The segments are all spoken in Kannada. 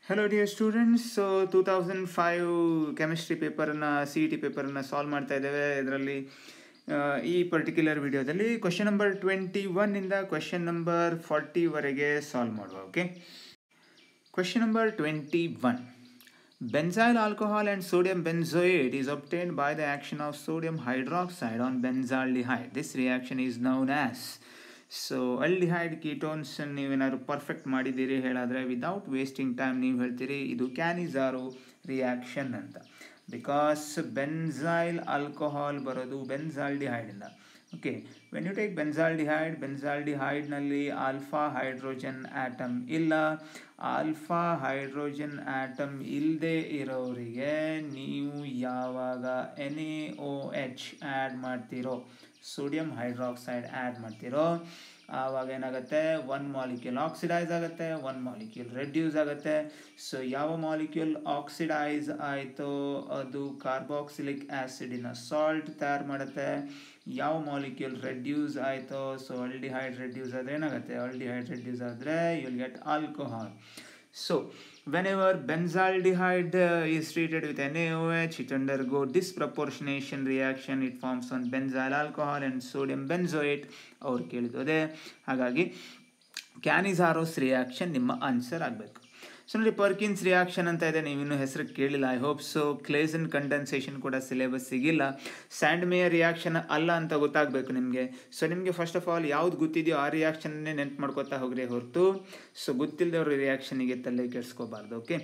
Hello dear students so two thousand five chemistry ಪೇಪರನ್ನು ಸಿ ಇ ಟಿ ಪೇಪರನ್ನು ಸಾಲ್ವ್ ಮಾಡ್ತಾ ಇದ್ದೇವೆ ಇದರಲ್ಲಿ ಈ ಪರ್ಟಿಕ್ಯುಲರ್ ವಿಡಿಯೋದಲ್ಲಿ ಕ್ವಶನ್ ನಂಬರ್ ಟ್ವೆಂಟಿ ಒನ್ನಿಂದ ಕ್ವಶನ್ ನಂಬರ್ ಫಾರ್ಟಿವರೆಗೆ ಸಾಲ್ವ್ ಮಾಡುವ okay question number twenty one Benzyl alcohol and sodium benzoate is obtained by the action of sodium hydroxide on benzaldehyde. This reaction is known as so aldehyde ketones ನೀವೇನಾದ್ರು ಪರ್ಫೆಕ್ಟ್ ಮಾಡಿದ್ದೀರಿ ಹೇಳಿದ್ರೆ ವಿದೌಟ್ ವೇಸ್ಟಿಂಗ್ ಟೈಮ್ ನೀವು ಹೇಳ್ತೀರಿ ಇದು ಕ್ಯಾನಿಜಾರೋ ರಿಯಾಕ್ಷನ್ ಅಂತ ಬಿಕಾಸ್ ಬೆನ್ಸೈಲ್ ಆಲ್ಕೋಹಾಲ್ ಬರೋದು ಬೆನ್ಸಾಲ್ಡಿಹೈಡಿಂದ okay when you take benzaldehyde ಬೆನ್ಸಾಲ್ಡಿಹೈಡ್ನಲ್ಲಿ ಆಲ್ಫಾ ಹೈಡ್ರೋಜನ್ ಆಟಮ್ ಇಲ್ಲ ಆಲ್ಫಾ ಹೈಡ್ರೋಜನ್ ಆಟಮ್ ಇಲ್ಲದೆ ಇರೋರಿಗೆ ನೀವು ಯಾವಾಗ N A O H add ಮಾಡ್ತೀರೋ ಸೋಡಿಯಂ ಹೈಡ್ರಾಕ್ಸೈಡ್ ಆ್ಯಡ್ ಮಾಡ್ತೀರೋ ಆವಾಗ ಏನಾಗುತ್ತೆ ಒನ್ ಮಾಲಿಕ್ಯೂಲ್ ಆಕ್ಸಿಡೈಸ್ ಆಗುತ್ತೆ ಒನ್ ಮಾಲಿಕ್ಯೂಲ್ ರೆಡ್ಯೂಸ್ ಆಗುತ್ತೆ ಸೊ ಯಾವ ಮಾಲಿಕ್ಯೂಲ್ ಆಕ್ಸಿಡೈಸ್ ಆಯಿತೋ ಅದು ಕಾರ್ಬಾಕ್ಸಿಲಿಕ್ ಆ್ಯಸಿಡಿನ ಸಾಲ್ಟ್ ತಯಾರು ಮಾಡುತ್ತೆ ಯಾವ ಮಾಲಿಕ್ಯೂಲ್ ರೆಡ್ಯೂಸ್ ಆಯಿತೋ ಸೊ ಅಲ್ಡಿಹೈಡ್ ರೆಡ್ಯೂಸ್ ಆದರೆ ಏನಾಗುತ್ತೆ ಅಲ್ಡಿಹೈಡ್ ರೆಡ್ಯೂಸ್ ಆದರೆ you'll get alcohol so whenever benzaldehyde uh, is treated with NaOH, it undergo disproportionation reaction. It forms on benzyl alcohol and sodium benzoate. ಅವ್ರು ಕೇಳಿದ್ದು ಅದೇ ಹಾಗಾಗಿ ಕ್ಯಾನಿಸಾರೋಸ್ ರಿಯಾಕ್ಷನ್ ನಿಮ್ಮ ಆನ್ಸರ್ ಆಗಬೇಕು ಸೊ ನೋಡಿ ಪರ್ಕಿನ್ಸ್ ರಿಯಾಕ್ಷನ್ ಅಂತ ಇದೆ ನೀವು ಇನ್ನೂ ಹೆಸರು ಕೇಳಿಲ್ಲ I hope so Claisen condensation ಕೂಡ ಸಿಲೆಬಸ್ ಸಿಗಿಲ್ಲ ಸ್ಯಾಂಡ್ ಮೇಯರ್ ರಿಯಾಕ್ಷನ್ ಅಲ್ಲ ಅಂತ ಗೊತ್ತಾಗಬೇಕು ನಿಮಗೆ ಸೊ ನಿಮಗೆ ಫಸ್ಟ್ ಆಫ್ ಆಲ್ ಯಾವ್ದು ಗೊತ್ತಿದೆಯೋ ಆ ರಿಯಾಕ್ಷನ್ನೇ ನೆನ್ಪು ಮಾಡ್ಕೋತಾ ಹೋಗ್ರಿ ಹೊರತು ಸೊ ಗೊತ್ತಿಲ್ಲದವ್ರ ರಿಯಾಕ್ಷನಿಗೆ ತಲೆ ಕೆಡಿಸ್ಕೋಬಾರ್ದು okay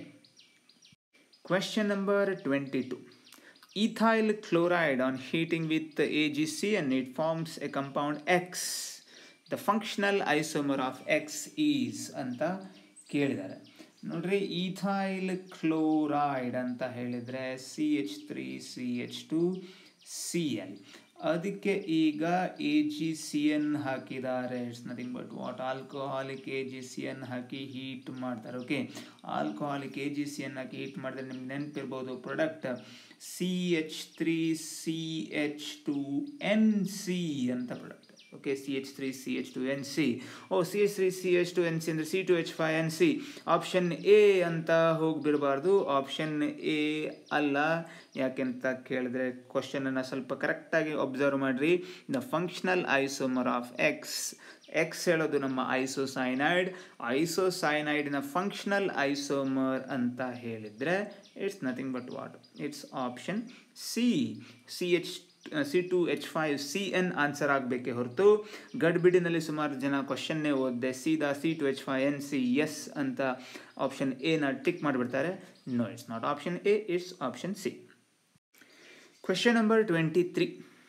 question number twenty two ethyl chloride on heating with AgCN it forms a compound X the functional isomer of X is ಅಂತ ಕೇಳಿದ್ದಾರೆ ನೋಡ್ರಿ ಈಥೈಲ್ ಕ್ಲೋರೈಡ್ ಅಂತ ಹೇಳಿದರೆ C H three C H two C L ಅದಕ್ಕೆ ಈಗ ಎ ಜಿ ಸಿ ಎನ್ ಹಾಕಿದ್ದಾರೆ it's nothing but what alcoholic A G C N ಹಾಕಿ ಹೀಟ್ ಮಾಡ್ತಾರೆ okay alcoholic A G C N ಹಾಕಿ ಹೀಟ್ ಮಾಡಿದ್ರೆ ನಿಮ್ಗೆ ನೆನಪಿರ್ಬೋದು product C H three C H two N C ಅಂತ product okay C H three C H two N C O C H three C H two N C ಅಂದರೆ C two H five N C option A ಅಂತ ಹೋಗಿಬಿಡಬಾರ್ದು ಆಪ್ಷನ್ ಎ ಅಲ್ಲ ಯಾಕೆಂತ ಕೇಳಿದ್ರೆ ಕ್ವಶನನ್ನು ಸ್ವಲ್ಪ ಕರೆಕ್ಟಾಗಿ ಒಬ್ಸರ್ವ್ ಮಾಡಿರಿ the functional isomer of X X ಹೇಳೋದು ನಮ್ಮ ಐಸೋಸೈನೈಡ್ ಐಸೋಸೈನೈಡ್ನ ಫಂಕ್ಷನಲ್ ಐಸೋಮರ್ ಅಂತ ಹೇಳಿದರೆ it's nothing but what it's option C C H C two H five C N answer ಆಗಬೇಕೆ ಹೊರತು ಗಡ್ಬಿಡಿನಲ್ಲಿ ಸುಮಾರು ಜನ ಕ್ವಶನ್ನೇ ಓದಿದೆ ಸೀದಾ C two H five N C S ಅಂತ ಆಪ್ಷನ್ ಎನ ಟಿಕ್ ಮಾಡಿಬಿಡ್ತಾರೆ no it's not option A it's option C question number twenty three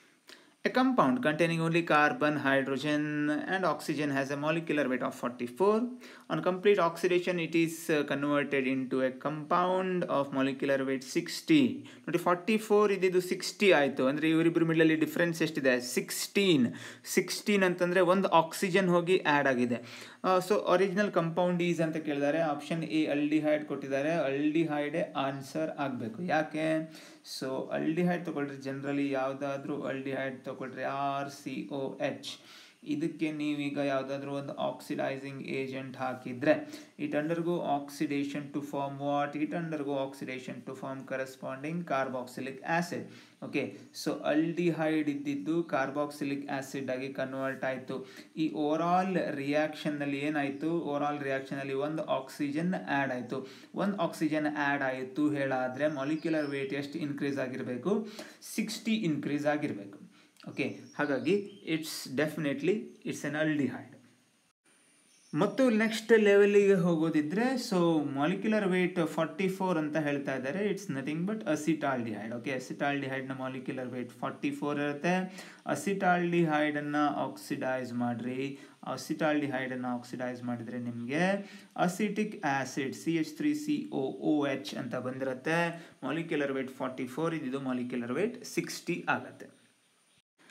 A compound containing only carbon, hydrogen and oxygen has a molecular weight of 44. On complete oxidation, it is uh, converted into a compound of molecular weight 60. ನೋಡಿ ಫಾರ್ಟಿ ಫೋರ್ ಇದ್ದಿದ್ದು ಸಿಕ್ಸ್ಟಿ ಆಯಿತು ಅಂದರೆ ಇವರಿಬ್ಬರ ಮಿಡ್ಲಲ್ಲಿ ಡಿಫ್ರೆನ್ಸ್ ಎಷ್ಟಿದೆ ಸಿಕ್ಸ್ಟೀನ್ ಸಿಕ್ಸ್ಟೀನ್ ಅಂತಂದರೆ ಒಂದು ಆಕ್ಸಿಜನ್ ಹೋಗಿ ಆ್ಯಡ್ ಆಗಿದೆ ಸೊ ಒರಿಜಿನಲ್ ಕಂಪೌಂಡ್ ಈಸ್ ಅಂತ ಕೇಳಿದ್ದಾರೆ ಆಪ್ಷನ್ ಎ ಅಲ್ಡಿಹೈಡ್ ಕೊಟ್ಟಿದ್ದಾರೆ ಅಲ್ಡಿಹೈಡೇ ಆನ್ಸರ್ ಆಗಬೇಕು ಯಾಕೆ ಸೊ ಅಲ್ಡಿಹೈಡ್ ತೊಗೊಳ್ರಿ ಜನರಲಿ ಯಾವುದಾದ್ರೂ ಅಲ್ಡಿಹೈಡ್ ತೊಗೊಳ್ರಿ ಆರ್ ಸಿ ಒ ಎಚ್ ಇದಕ್ಕೆ ನೀವೀಗ ಯಾವುದಾದ್ರೂ ಒಂದು ಆಕ್ಸಿಡೈಸಿಂಗ್ ಏಜೆಂಟ್ ಹಾಕಿದರೆ it undergo oxidation to form what it undergo oxidation to form corresponding carboxylic acid okay so aldehyde ಇದ್ದಿದ್ದು ಕಾರ್ಬಾಕ್ಸಿಲಿಕ್ ಆ್ಯಸಿಡ್ ಆಗಿ ಕನ್ವರ್ಟ್ ಆಯಿತು ಈ ಓವರಾಲ್ ರಿಯಾಕ್ಷನ್ನಲ್ಲಿ ಏನಾಯಿತು ಓವರಾಲ್ ರಿಯಾಕ್ಷನಲ್ಲಿ ಒಂದು ಆಕ್ಸಿಜನ್ ಆ್ಯಡ್ ಆಯಿತು ಒಂದು ಆಕ್ಸಿಜನ್ ಆ್ಯಡ್ ಆಯಿತು ಹೇಳಾದರೆ ಮಾಲಿಕ್ಯುಲರ್ ವೇಟ್ ಎಷ್ಟು ಇನ್ಕ್ರೀಸ್ ಆಗಿರಬೇಕು ಸಿಕ್ಸ್ಟಿ ಇನ್ಕ್ರೀಸ್ ಆಗಿರಬೇಕು ಓಕೆ ಹಾಗಾಗಿ it's definitely it's an aldehyde ಮತ್ತು ನೆಕ್ಸ್ಟ್ ಲೆವೆಲಿಗೆ ಹೋಗೋದಿದ್ರೆ so molecular weight forty four ಅಂತ ಹೇಳ್ತಾ ಇದ್ದಾರೆ it's nothing but acetaldehyde okay ಅಸಿಟಾಲ್ಡಿಹೈಡ್ನ ಮಾಲಿಕ್ಯುಲರ್ ವೇಟ್ ಫಾರ್ಟಿ ಫೋರ್ ಇರುತ್ತೆ ಅಸಿಟಾಲ್ಡಿಹೈಡನ್ನು ಆಕ್ಸಿಡೈಸ್ ಮಾಡಿರಿ ಅಸಿಟಾಲ್ಡಿಹೈಡನ್ನು ಆಕ್ಸಿಡೈಸ್ ಮಾಡಿದರೆ ನಿಮಗೆ acetic acid C H three C O O H ಅಂತ ಬಂದಿರುತ್ತೆ ಮಾಲಿಕ್ಯುಲರ್ ವೇಟ್ ಫಾರ್ಟಿ ಫೋರ್ ಇದ್ದಿದ್ದು ಮಾಲಿಕ್ಯುಲರ್ ವೇಟ್ ಸಿಕ್ಸ್ಟಿ ಆಗುತ್ತೆ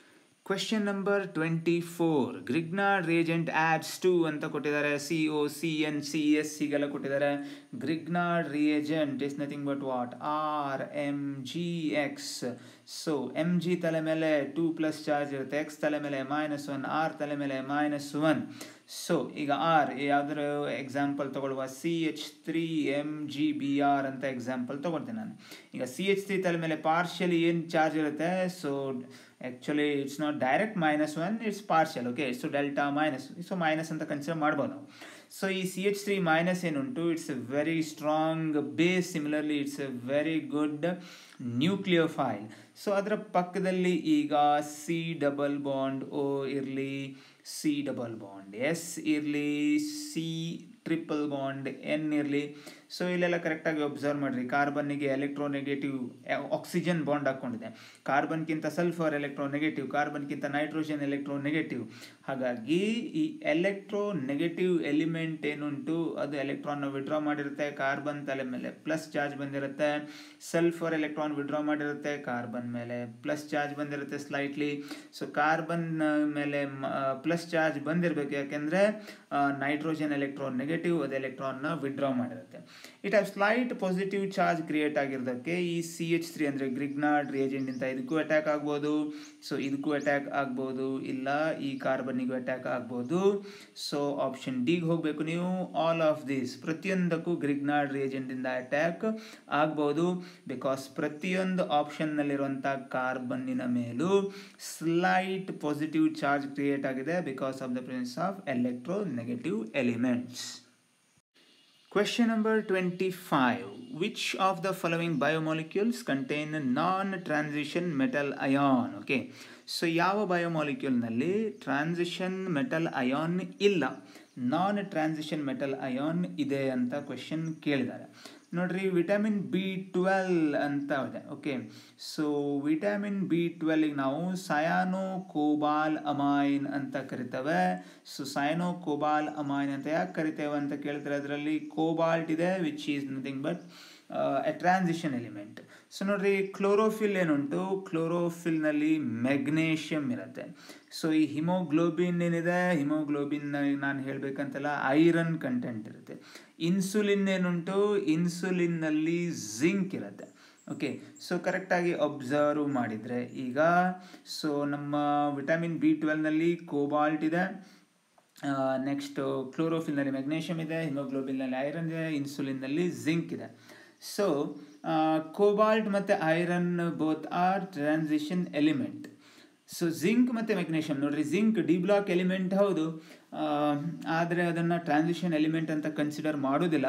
question number twenty four Grignard reagent adds to ಅಂತ ಕೊಟ್ಟಿದ್ದಾರೆ C O C N C S ಸಿಗೆಲ್ಲ ಕೊಟ್ಟಿದ್ದಾರೆ Grignard reagent is nothing but what R M G X so M G ತಲೆ ಮೇಲೆ ಟೂ ಪ್ಲಸ್ ಚಾರ್ಜ್ ಇರುತ್ತೆ ಎಕ್ಸ್ ತಲೆ ಮೇಲೆ ಮೈನಸ್ ಒನ್ ಆರ್ ತಲೆ ಮೇಲೆ ಮೈನಸ್ ಒನ್ ಸೊ ಈಗ ಆರ್ ಯಾವ್ದಾದ್ರು ಎಕ್ಸಾಂಪಲ್ ತಗೊಳ್ಳುವ C H three M G B R ಅಂತ ಎಕ್ಸಾಂಪಲ್ ತಗೊಳ್ತೇನೆ ನಾನು ಈಗ ಸಿ ಎಚ್ ತ್ರೀ ತಲೆ ಮೇಲೆ ಪಾರ್ಷಿಯಲಿ ಏನು ಚಾರ್ಜ್ ಇರುತ್ತೆ so actually it's not direct minus one it's partial okay so delta minus so minus ಅಂತ ಕನ್ಸಿಡರ್ ಮಾಡ್ಬೋದು ನಾವು ಸೊ ಈ ಸಿ ಎಚ್ ತ್ರೀ ಮೈನಸ್ ಏನುಂಟು it's a very strong base similarly it's a very good nucleophile so ಅದರ ಪಕ್ಕದಲ್ಲಿ ಈಗ ಸಿ ಡಬಲ್ ಬಾಂಡ್ ಓ ಇರಲಿ ಸಿ ಡಬಲ್ ಬಾಂಡ್ ಎಸ್ ಇರಲಿ ಸಿ ಟ್ರಿಪಲ್ ಬಾಂಡ್ ಎನ್ ಇರಲಿ ಸೊ ಇಲ್ಲೆಲ್ಲ ಕರೆಕ್ಟಾಗಿ ಒಬ್ಸರ್ವ್ ಮಾಡಿರಿ ಕಾರ್ಬನ್ನಿಗೆ ಎಲೆಕ್ಟ್ರೋನೆಗೆಟಿವ್ ಆಕ್ಸಿಜನ್ ಬಾಂಡ್ ಹಾಕ್ಕೊಂಡಿದೆ ಕಾರ್ಬನ್ಗಿಂತ ಸಲ್ಫರ್ ಎಲೆಕ್ಟ್ರೋನೆಗೆಟಿವ್ ಕಾರ್ಬನ್ಗಿಂತ ನೈಟ್ರೋಜನ್ ಎಲೆಕ್ಟ್ರೋನೆಗೆಟಿವ್ ಹಾಗಾಗಿ ಈ ಎಲೆಕ್ಟ್ರೋ ನೆಗೆಟಿವ್ ಎಲಿಮೆಂಟ್ ಏನುಂಟು ಅದು ಎಲೆಕ್ಟ್ರಾನ್ನ ವಿಡ್ರಾ ಮಾಡಿರುತ್ತೆ ಕಾರ್ಬನ್ ತಲೆ ಮೇಲೆ ಪ್ಲಸ್ ಚಾರ್ಜ್ ಬಂದಿರುತ್ತೆ ಸಲ್ಫರ್ ಎಲೆಕ್ಟ್ರಾನ್ ವಿಡ್ರಾ ಮಾಡಿರುತ್ತೆ ಕಾರ್ಬನ್ ಮೇಲೆ ಪ್ಲಸ್ ಚಾರ್ಜ್ ಬಂದಿರುತ್ತೆ ಸ್ಲೈಟ್ಲಿ ಸೊ ಕಾರ್ಬನ್ ಮೇಲೆ ಪ್ಲಸ್ ಚಾರ್ಜ್ ಬಂದಿರಬೇಕು ಯಾಕೆಂದರೆ ನೈಟ್ರೋಜನ್ ಎಲೆಕ್ಟ್ರಾನ್ ನೆಗೆಟಿವ್ ಅದು ಎಲೆಕ್ಟ್ರಾನ್ನ ವಿಡ್ರಾ ಮಾಡಿರುತ್ತೆ it have slight positive charge create ಆಗಿರೋದಕ್ಕೆ ಈ ಸಿ ಎಚ್ ತ್ರೀ ಅಂದರೆ ಗ್ರಿಗ್ನಾಡ್ ರಿಯೇಜೆಂಟ್ ಇಂದ ಇದಕ್ಕೂ ಅಟ್ಯಾಕ್ ಆಗ್ಬೋದು ಸೊ ಇದಕ್ಕೂ ಅಟ್ಯಾಕ್ ಆಗ್ಬೋದು ಇಲ್ಲ ಈ ಕಾರ್ಬನ್ನಿಗೂ ಅಟ್ಯಾಕ್ ಆಗ್ಬೋದು ಸೊ ಆಪ್ಷನ್ ಡಿಗೆ ಹೋಗಬೇಕು ನೀವು ಆಲ್ ಆಫ್ ದಿಸ್ ಪ್ರತಿಯೊಂದಕ್ಕೂ ಗ್ರಿಗ್ನಾಡ್ ರಿಯೇಜೆಂಟಿಂದ ಅಟ್ಯಾಕ್ ಆಗ್ಬೋದು ಬಿಕಾಸ್ ಪ್ರತಿಯೊಂದು ಆಪ್ಷನ್ನಲ್ಲಿರುವಂಥ ಕಾರ್ಬನ್ನಿನ ಮೇಲೂ ಸ್ಲೈಟ್ ಪಾಸಿಟಿವ್ ಚಾರ್ಜ್ ಕ್ರಿಯೇಟ್ ಆಗಿದೆ because of the presence of electronegative elements Question number 25. Which of the following biomolecules contain non-transition metal ion? Okay. So ಯಾವ ಬಯೋಮಾಲಿಕ್ಯೂಲ್ನಲ್ಲಿ ಟ್ರಾನ್ಸಿಷನ್ ಮೆಟಲ್ ಅಯಾನ್ ಇಲ್ಲ ನಾನ್ ಟ್ರಾನ್ಸಿಷನ್ ಮೆಟಲ್ ಅಯಾನ್ ಇದೆ ಅಂತ ಕ್ವೆಶನ್ ಕೇಳಿದ್ದಾರೆ ನೋಡ್ರಿ ವಿಟಮಿನ್ ಬಿ ಟ್ವೆಲ್ ಅಂತ ಇದೆ ಓಕೆ ಸೊ ವಿಟಮಿನ್ ಬಿ ಟ್ವೆಲ್ಗೆ ನಾವು ಸಯಾನೋ ಕೋಬಾಲ್ ಅಮೈನ್ ಅಂತ ಕರಿತೇವೆ ಸೊ ಸಯಾನೋ ಕೋಬಾಲ್ ಅಮೈನ್ ಅಂತ ಯಾಕೆ ಕರಿತೇವೆ ಅಂತ ಕೇಳ್ತಾರೆ ಅದರಲ್ಲಿ ಕೋಬಾಲ್ಟ್ ಇದೆ which is nothing but a transition element so ನೋಡ್ರಿ ಕ್ಲೋರೋಫಿಲ್ ಏನುಂಟು ಕ್ಲೋರೋಫಿಲ್ನಲ್ಲಿ ಮೆಗ್ನೇಷಿಯಮ್ ಇರುತ್ತೆ ಸೊ ಈ ಹಿಮೋಗ್ಲೋಬಿನ್ ಏನಿದೆ ಹಿಮೋಗ್ಲೋಬಿನ್ ನಾನು ಹೇಳಬೇಕಂತಲ್ಲ ಐರನ್ ಕಂಟೆಂಟ್ ಇರುತ್ತೆ ಇನ್ಸುಲಿನ್ ಏನುಂಟು ಇನ್ಸುಲಿನ್ನಲ್ಲಿ ಜಿಂಕ್ ಇರುತ್ತೆ ಓಕೆ ಸೊ ಕರೆಕ್ಟಾಗಿ ಅಬ್ಸರ್ವ್ ಮಾಡಿದರೆ ಈಗ ಸೊ ನಮ್ಮ ವಿಟಮಿನ್ ಬಿ ಟ್ವೆಲ್ನಲ್ಲಿ ಕೋಬಾಲ್ಟ್ ಇದೆ ನೆಕ್ಸ್ಟ್ ಕ್ಲೋರೋಫಿಲ್ನಲ್ಲಿ ಮೆಗ್ನೇಷಿಯಮ್ ಇದೆ ಹಿಮೋಗ್ಲೋಬಿನ್ನಲ್ಲಿ ಐರನ್ ಇದೆ ಇನ್ಸುಲಿನ್ನಲ್ಲಿ ಜಿಂಕ್ ಇದೆ ಸೊ ಕೋಬಾಲ್ಟ್ ಮತ್ತು iron both are transition element so zinc ಮತ್ತು ಮೆಗ್ನೇಷಿಯಮ್ ನೋಡ್ರಿ ಜಿಂಕ್ ಡಿ ಬ್ಲಾಕ್ ಎಲಿಮೆಂಟ್ ಹೌದು ಆದರೆ ಅದನ್ನು ಟ್ರಾನ್ಸಿಷನ್ ಎಲಿಮೆಂಟ್ ಅಂತ ಕನ್ಸಿಡರ್ ಮಾಡೋದಿಲ್ಲ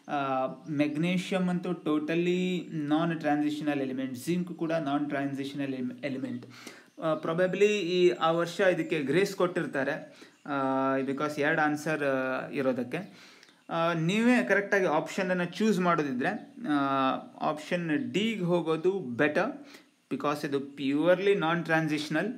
ಮೆಗ್ನೇಷಿಯಮ್ ಅಂತೂ totally non transitional element zinc ಕೂಡ ನಾನ್ ಟ್ರಾನ್ಸಿಷನಲ್ ಎಲಿಮೆಂಟ್ ಪ್ರೊಬೆಬ್ಲಿ ಈ ಆ ವರ್ಷ ಇದಕ್ಕೆ ಗ್ರೇಸ್ ಕೊಟ್ಟಿರ್ತಾರೆ ಬಿಕಾಸ್ ಎರಡು ಆನ್ಸರ್ ಇರೋದಕ್ಕೆ ನೀವೇ ಕರೆಕ್ಟಾಗಿ ಆಪ್ಷನನ್ನು ಚೂಸ್ ಮಾಡೋದಿದ್ರೆ ಆಪ್ಷನ್ ಡಿಗೆ ಹೋಗೋದು ಬೆಟರ್ ಬಿಕಾಸ್ ಇದು ಪ್ಯೂರ್ಲಿ ನಾನ್ ಟ್ರಾನ್ಸಿಷನಲ್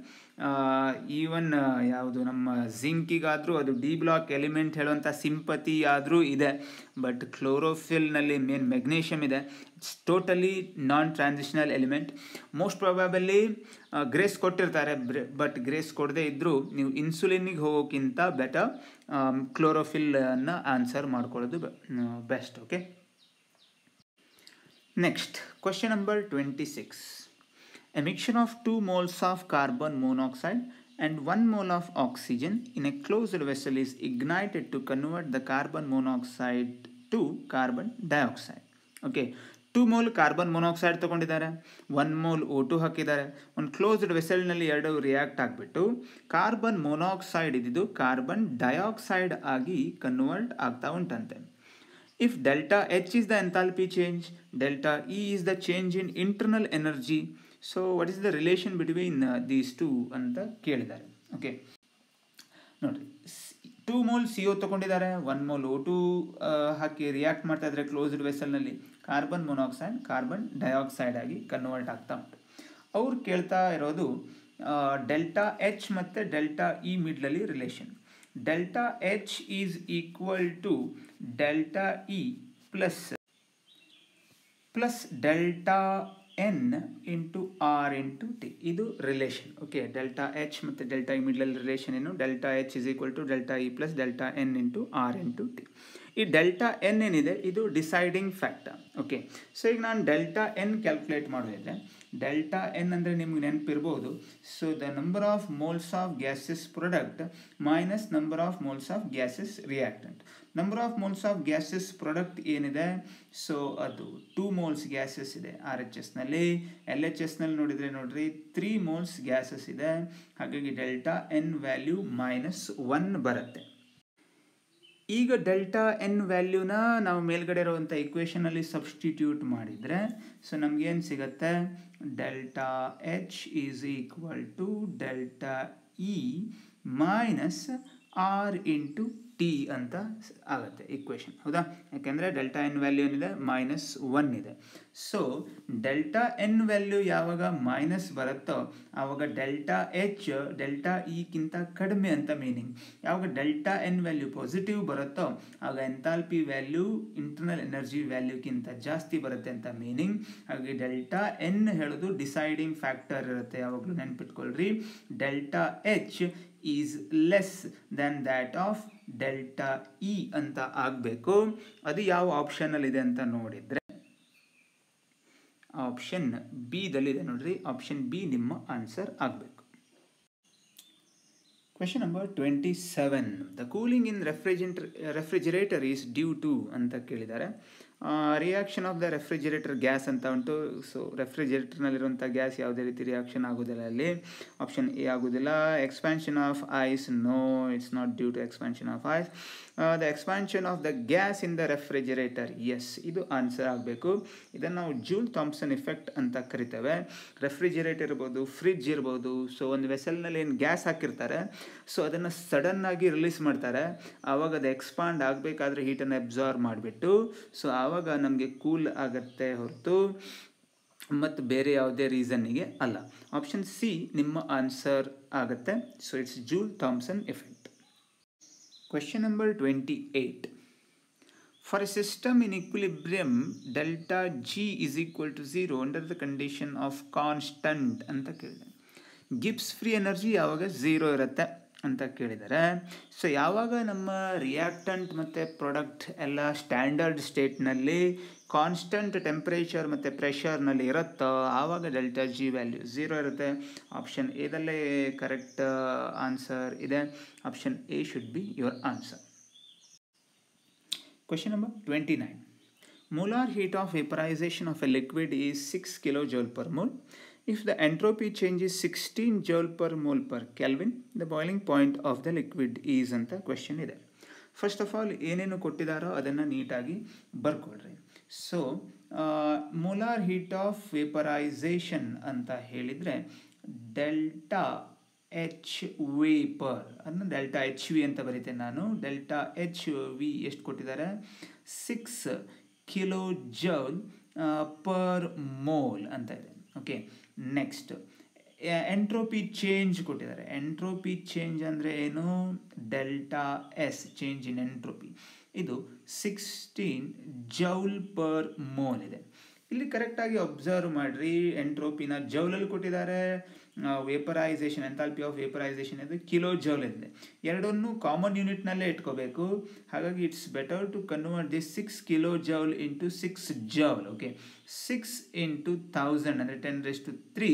ಈವನ್ ಯಾವುದು ನಮ್ಮ ಜಿಂಕಿಗಾದರೂ ಅದು ಡಿ ಬ್ಲಾಕ್ ಎಲಿಮೆಂಟ್ ಹೇಳುವಂಥ ಸಿಂಪತಿ ಆದರೂ ಇದೆ ಬಟ್ ಕ್ಲೋರೋಫಿಲ್ನಲ್ಲಿ ಮೇನ್ ಮೆಗ್ನೇಷಿಯಮ್ ಇದೆ it's totally non transitional element most probably grace ಕೊಟ್ಟಿರ್ತಾರೆ ಬಟ್ ಗ್ರೇಸ್ ಕೊಡದೇ ಇದ್ದರೂ ನೀವು ಇನ್ಸುಲಿನ್ನಿಗೆ ಹೋಗೋಕ್ಕಿಂತ ಬೆಟರ್ ಕ್ಲೋರೋಫಿಲ್ಲನ್ನು ಆನ್ಸರ್ ಮಾಡ್ಕೊಳ್ಳೋದು best okay next question number twenty six A mixture of 2 moles of carbon monoxide and 1 mole of oxygen in a closed vessel is ignited to convert the carbon monoxide to carbon dioxide. Okay. Two mole carbon monoxide ತೊಗೊಂಡಿದ್ದಾರೆ ಒನ್ ಮೋಲ್ ಓ ಟು ಹಾಕಿದ್ದಾರೆ ಒಂದು ಕ್ಲೋಸ್ಡ್ ವೆಸಲ್ನಲ್ಲಿ ಎರಡು ರಿಯಾಕ್ಟ್ ಆಗಿಬಿಟ್ಟು ಕಾರ್ಬನ್ ಮೊನಾಕ್ಸೈಡ್ ಇದ್ದಿದ್ದು ಕಾರ್ಬನ್ ಡೈಆಕ್ಸೈಡ್ ಆಗಿ ಕನ್ವರ್ಟ್ ಆಗ್ತಾ ಉಂಟಂತೆ if delta H is the enthalpy change delta E is the change in internal energy so what is the relation between these two ಅಂತ ಕೇಳಿದ್ದಾರೆ ಓಕೆ ನೋಡಿರಿ ಟೂ ಮೋಲ್ ಸಿ ಒ ತೊಗೊಂಡಿದ್ದಾರೆ ಒನ್ ಮೋಲ್ ಓ ಟು ಹಾಕಿ ರಿಯಾಕ್ಟ್ ಮಾಡ್ತಾ ಇದ್ದಾರೆ closed ವೆಸಲ್ನಲ್ಲಿ carbon monoxide carbon dioxide ಆಗಿ ಕನ್ವರ್ಟ್ ಆಗ್ತಾ ಉಂಟು ಅವ್ರು ಕೇಳ್ತಾ ಇರೋದು ಡೆಲ್ಟಾ ಎಚ್ ಮತ್ತು ಡೆಲ್ಟಾ ಇ ಮಿಡ್ಲಲ್ಲಿ relation delta H is equal to delta E plus plus delta N into R into T ಇದು ರಿಲೇಷನ್ ಓಕೆ ಡೆಲ್ಟಾ ಎಚ್ ಮತ್ತು ಡೆಲ್ಟಾ ಇ ಮಿಡ್ಲಲ್ಲಿ ರಿಲೇಷನ್ ಏನು delta H is equal to delta E plus delta N into R into T ಈ ಡೆಲ್ಟಾ ಎನ್ ಏನಿದೆ ಇದು ಡಿಸೈಡಿಂಗ್ ಫ್ಯಾಕ್ಟರ್ ಓಕೆ ಸೊ ಈಗ ನಾನು ಡೆಲ್ಟಾ ಎನ್ ಕ್ಯಾಲ್ಕುಲೇಟ್ ಮಾಡೋದಿದ್ರೆ ಡೆಲ್ಟಾ ಎನ್ ಅಂದರೆ ನಿಮ್ಗೆ ನೆನಪಿರ್ಬೋದು so the number of moles of gases product minus number of moles of gases reactant number of moles of gases product ಏನಿದೆ ಸೊ ಅದು ಟೂ ಮೋಲ್ಸ್ ಗ್ಯಾಸಸ್ ಇದೆ ಆರ್ ಎಚ್ ಎಸ್ನಲ್ಲಿ ಎಲ್ ಎಚ್ ಎಸ್ನಲ್ಲಿ ನೋಡಿದರೆ ನೋಡ್ರಿ ತ್ರೀ ಮೋಲ್ಸ್ ಗ್ಯಾಸಸ್ ಇದೆ ಹಾಗಾಗಿ delta N value minus one ಬರುತ್ತೆ ಈಗ ಡೆಲ್ಟಾ ಎನ್ ವ್ಯಾಲ್ಯೂನ ನಾವು ಮೇಲ್ಗಡೆ ಇರುವಂಥ ಇಕ್ವೇಷನಲ್ಲಿ ಸಬ್ಸ್ಟಿಟ್ಯೂಟ್ ಮಾಡಿದರೆ ಸೊ ನಮಗೇನು ಸಿಗುತ್ತೆ delta H is equal to delta E minus R into T ಅಂತ ಆಗುತ್ತೆ ಇಕ್ವೇಷನ್ ಹೌದಾ ಯಾಕೆಂದರೆ ಡೆಲ್ಟಾ ಎನ್ ವ್ಯಾಲ್ಯೂ ಏನಿದೆ ಮೈನಸ್ ಒನ್ ಇದೆ ಸೊ ಡೆಲ್ಟಾ ಎನ್ ವ್ಯಾಲ್ಯೂ ಯಾವಾಗ ಮೈನಸ್ ಬರುತ್ತೋ ಆವಾಗ ಡೆಲ್ಟಾ ಎಚ್ ಡೆಲ್ಟಾ ಇಗಿಂತ ಕಡಿಮೆ ಅಂತ ಮೀನಿಂಗ್ ಯಾವಾಗ ಡೆಲ್ಟಾ ಎನ್ ವ್ಯಾಲ್ಯೂ ಪಾಸಿಟಿವ್ ಬರುತ್ತೋ ಆಗ ಎಂಥಾಲ್ಪಿ ವ್ಯಾಲ್ಯೂ ಇಂಟರ್ನಲ್ ಎನರ್ಜಿ ವ್ಯಾಲ್ಯೂಗಿಂತ ಜಾಸ್ತಿ ಬರುತ್ತೆ ಅಂತ ಮೀನಿಂಗ್ ಹಾಗೆ ಡೆಲ್ಟಾ ಎನ್ ಹೇಳೋದು ಡಿಸೈಡಿಂಗ್ ಫ್ಯಾಕ್ಟರ್ ಇರುತ್ತೆ ಯಾವಾಗಲೂ ನೆನ್ಪಿಟ್ಕೊಳ್ರಿ delta H is less than that of delta E ಅಂತ ಆಗಬೇಕು ಅದು ಯಾವ ಆಪ್ಷನಲ್ಲಿದೆ ಅಂತ ನೋಡಿದರೆ ಆಪ್ಷನ್ ಬಿದಲ್ಲಿದೆ ನೋಡ್ರಿ ಆಪ್ಷನ್ ಬಿ ನಿಮ್ಮ ಆನ್ಸರ್ ಆಗಬೇಕು question number twenty seven the cooling in refrigerator refrigerator is due to ಅಂತ ಕೇಳಿದ್ದಾರೆ reaction of the refrigerator gas ಅಂತ ಉಂಟು ಸೊ ರೆಫ್ರಿಜರೇಟರ್ನಲ್ಲಿರುವಂಥ ಗ್ಯಾಸ್ ಯಾವುದೇ ರೀತಿ ರಿಯಾಕ್ಷನ್ ಆಗೋದಿಲ್ಲ ಅಲ್ಲಿ ಆಪ್ಷನ್ ಎ ಆಗೋದಿಲ್ಲ expansion of ice no it's not due to expansion of ice the expansion of the gas in the refrigerator yes ಇದು ಆನ್ಸರ್ ಆಗಬೇಕು ಇದನ್ನು ನಾವು ಜೂಲ್ ಥಾಮ್ಸನ್ ಇಫೆಕ್ಟ್ ಅಂತ ಕರಿತೇವೆ ರೆಫ್ರಿಜರೇಟರ್ ಇರ್ಬೋದು ಫ್ರಿಡ್ಜ್ ಇರ್ಬೋದು ಸೊ ಒಂದು ವೆಸಲ್ನಲ್ಲಿ ಏನು ಗ್ಯಾಸ್ ಹಾಕಿರ್ತಾರೆ ಸೊ ಅದನ್ನು ಸಡನ್ನಾಗಿ ರಿಲೀಸ್ ಮಾಡ್ತಾರೆ ಆವಾಗ ಅದು ಎಕ್ಸ್ಪಾಂಡ್ ಆಗಬೇಕಾದ್ರೆ ಹೀಟನ್ನು ಅಬ್ಸಾರ್ವ್ ಮಾಡಿಬಿಟ್ಟು ಸೊ ಆವಾಗ ನಮಗೆ ಕೂಲ್ ಆಗುತ್ತೆ ಹೊರತು ಮತ್ತು ಬೇರೆ ಯಾವುದೇ ರೀಸನ್ನಿಗೆ ಅಲ್ಲ ಆಪ್ಷನ್ ಸಿ ನಿಮ್ಮ ಆನ್ಸರ್ ಆಗುತ್ತೆ so it's Joule Thomson effect Question number 28. For a system in equilibrium, delta G is equal to 0 under the condition of constant ಅಂತ ಕೇಳಿದೆ ಗಿಬ್ಸ್ ಫ್ರೀ ಎನರ್ಜಿ ಯಾವಾಗ ಝೀರೋ ಇರುತ್ತೆ ಅಂತ ಕೇಳಿದ್ದಾರೆ ಸೊ ಯಾವಾಗ ನಮ್ಮ ರಿಯಾಕ್ಟಂಟ್ ಮತ್ತು ಪ್ರಾಡಕ್ಟ್ ಎಲ್ಲ ಸ್ಟ್ಯಾಂಡರ್ಡ್ ಸ್ಟೇಟ್ನಲ್ಲಿ ಕಾನ್ಸ್ಟಂಟ್ ಟೆಂಪ್ರೇಚರ್ ಮತ್ತು ಪ್ರೆಷರ್ನಲ್ಲಿ ಇರುತ್ತೋ ಆವಾಗ ಡೆಲ್ಟಾ ಜಿ ವ್ಯಾಲ್ಯೂ ಝೀರೋ ಇರುತ್ತೆ ಆಪ್ಷನ್ ಎದಲ್ಲೇ ಕರೆಕ್ಟ್ ಆನ್ಸರ್ ಇದೆ option A should be your answer question number twenty nine molar heat of vaporization of a liquid is 6 kilojoule per mole if the entropy change is 16 joule per mole per kelvin the boiling point of the liquid is ಅಂತ ಕ್ವೆಶನ್ ಇದೆ ಫಸ್ಟ್ ಆಫ್ ಆಲ್ ಏನೇನು ಕೊಟ್ಟಿದ್ದಾರೋ ಅದನ್ನು ನೀಟಾಗಿ ಬರ್ಕೊಳ್ರಿ so molar heat of vaporisation ಅಂತ ಹೇಳಿದರೆ ಡೆಲ್ಟಾ ಎಚ್ ವೇಪರ್ ಅದನ್ನು ಡೆಲ್ಟಾ ಎಚ್ ವಿ ಅಂತ ಬರೀತೇನೆ ನಾನು ಡೆಲ್ಟಾ ಎಚ್ ವಿ ಎಷ್ಟು ಕೊಟ್ಟಿದ್ದಾರೆ six kilo joule per mole ಅಂತ ಇದೆ ಓಕೆ ನೆಕ್ಸ್ಟ್ ಎಂಟ್ರೋಪಿ ಚೇಂಜ್ ಕೊಟ್ಟಿದ್ದಾರೆ ಎಂಟ್ರೋಪಿ ಚೇಂಜ್ ಅಂದರೆ ಏನು delta S change in entropy ಇದು ಸಿಕ್ಸ್ಟೀನ್ ಜೌಲ್ ಪರ್ ಮೋಲ್ ಇದೆ ಇಲ್ಲಿ ಕರೆಕ್ಟಾಗಿ ಅಬ್ಸರ್ವ್ ಮಾಡಿರಿ ಎಂಟ್ರೋಪಿನ ಜೌಲಲ್ಲಿ ಕೊಟ್ಟಿದ್ದಾರೆ ವೇಪರೈಸೇಷನ್ ಎಂತಾಲ್ಪಿ ಆಫ್ ವೇಪರೈಸೇಷನ್ ಇದು ಕಿಲೋ ಜೌಲ್ ಇದೆ ಎರಡನ್ನೂ ಕಾಮನ್ ಯೂನಿಟ್ನಲ್ಲೇ ಇಟ್ಕೋಬೇಕು ಹಾಗಾಗಿ it's better to convert this six kilo joule into six joule okay six into thousand ಅಂದರೆ ten raise to three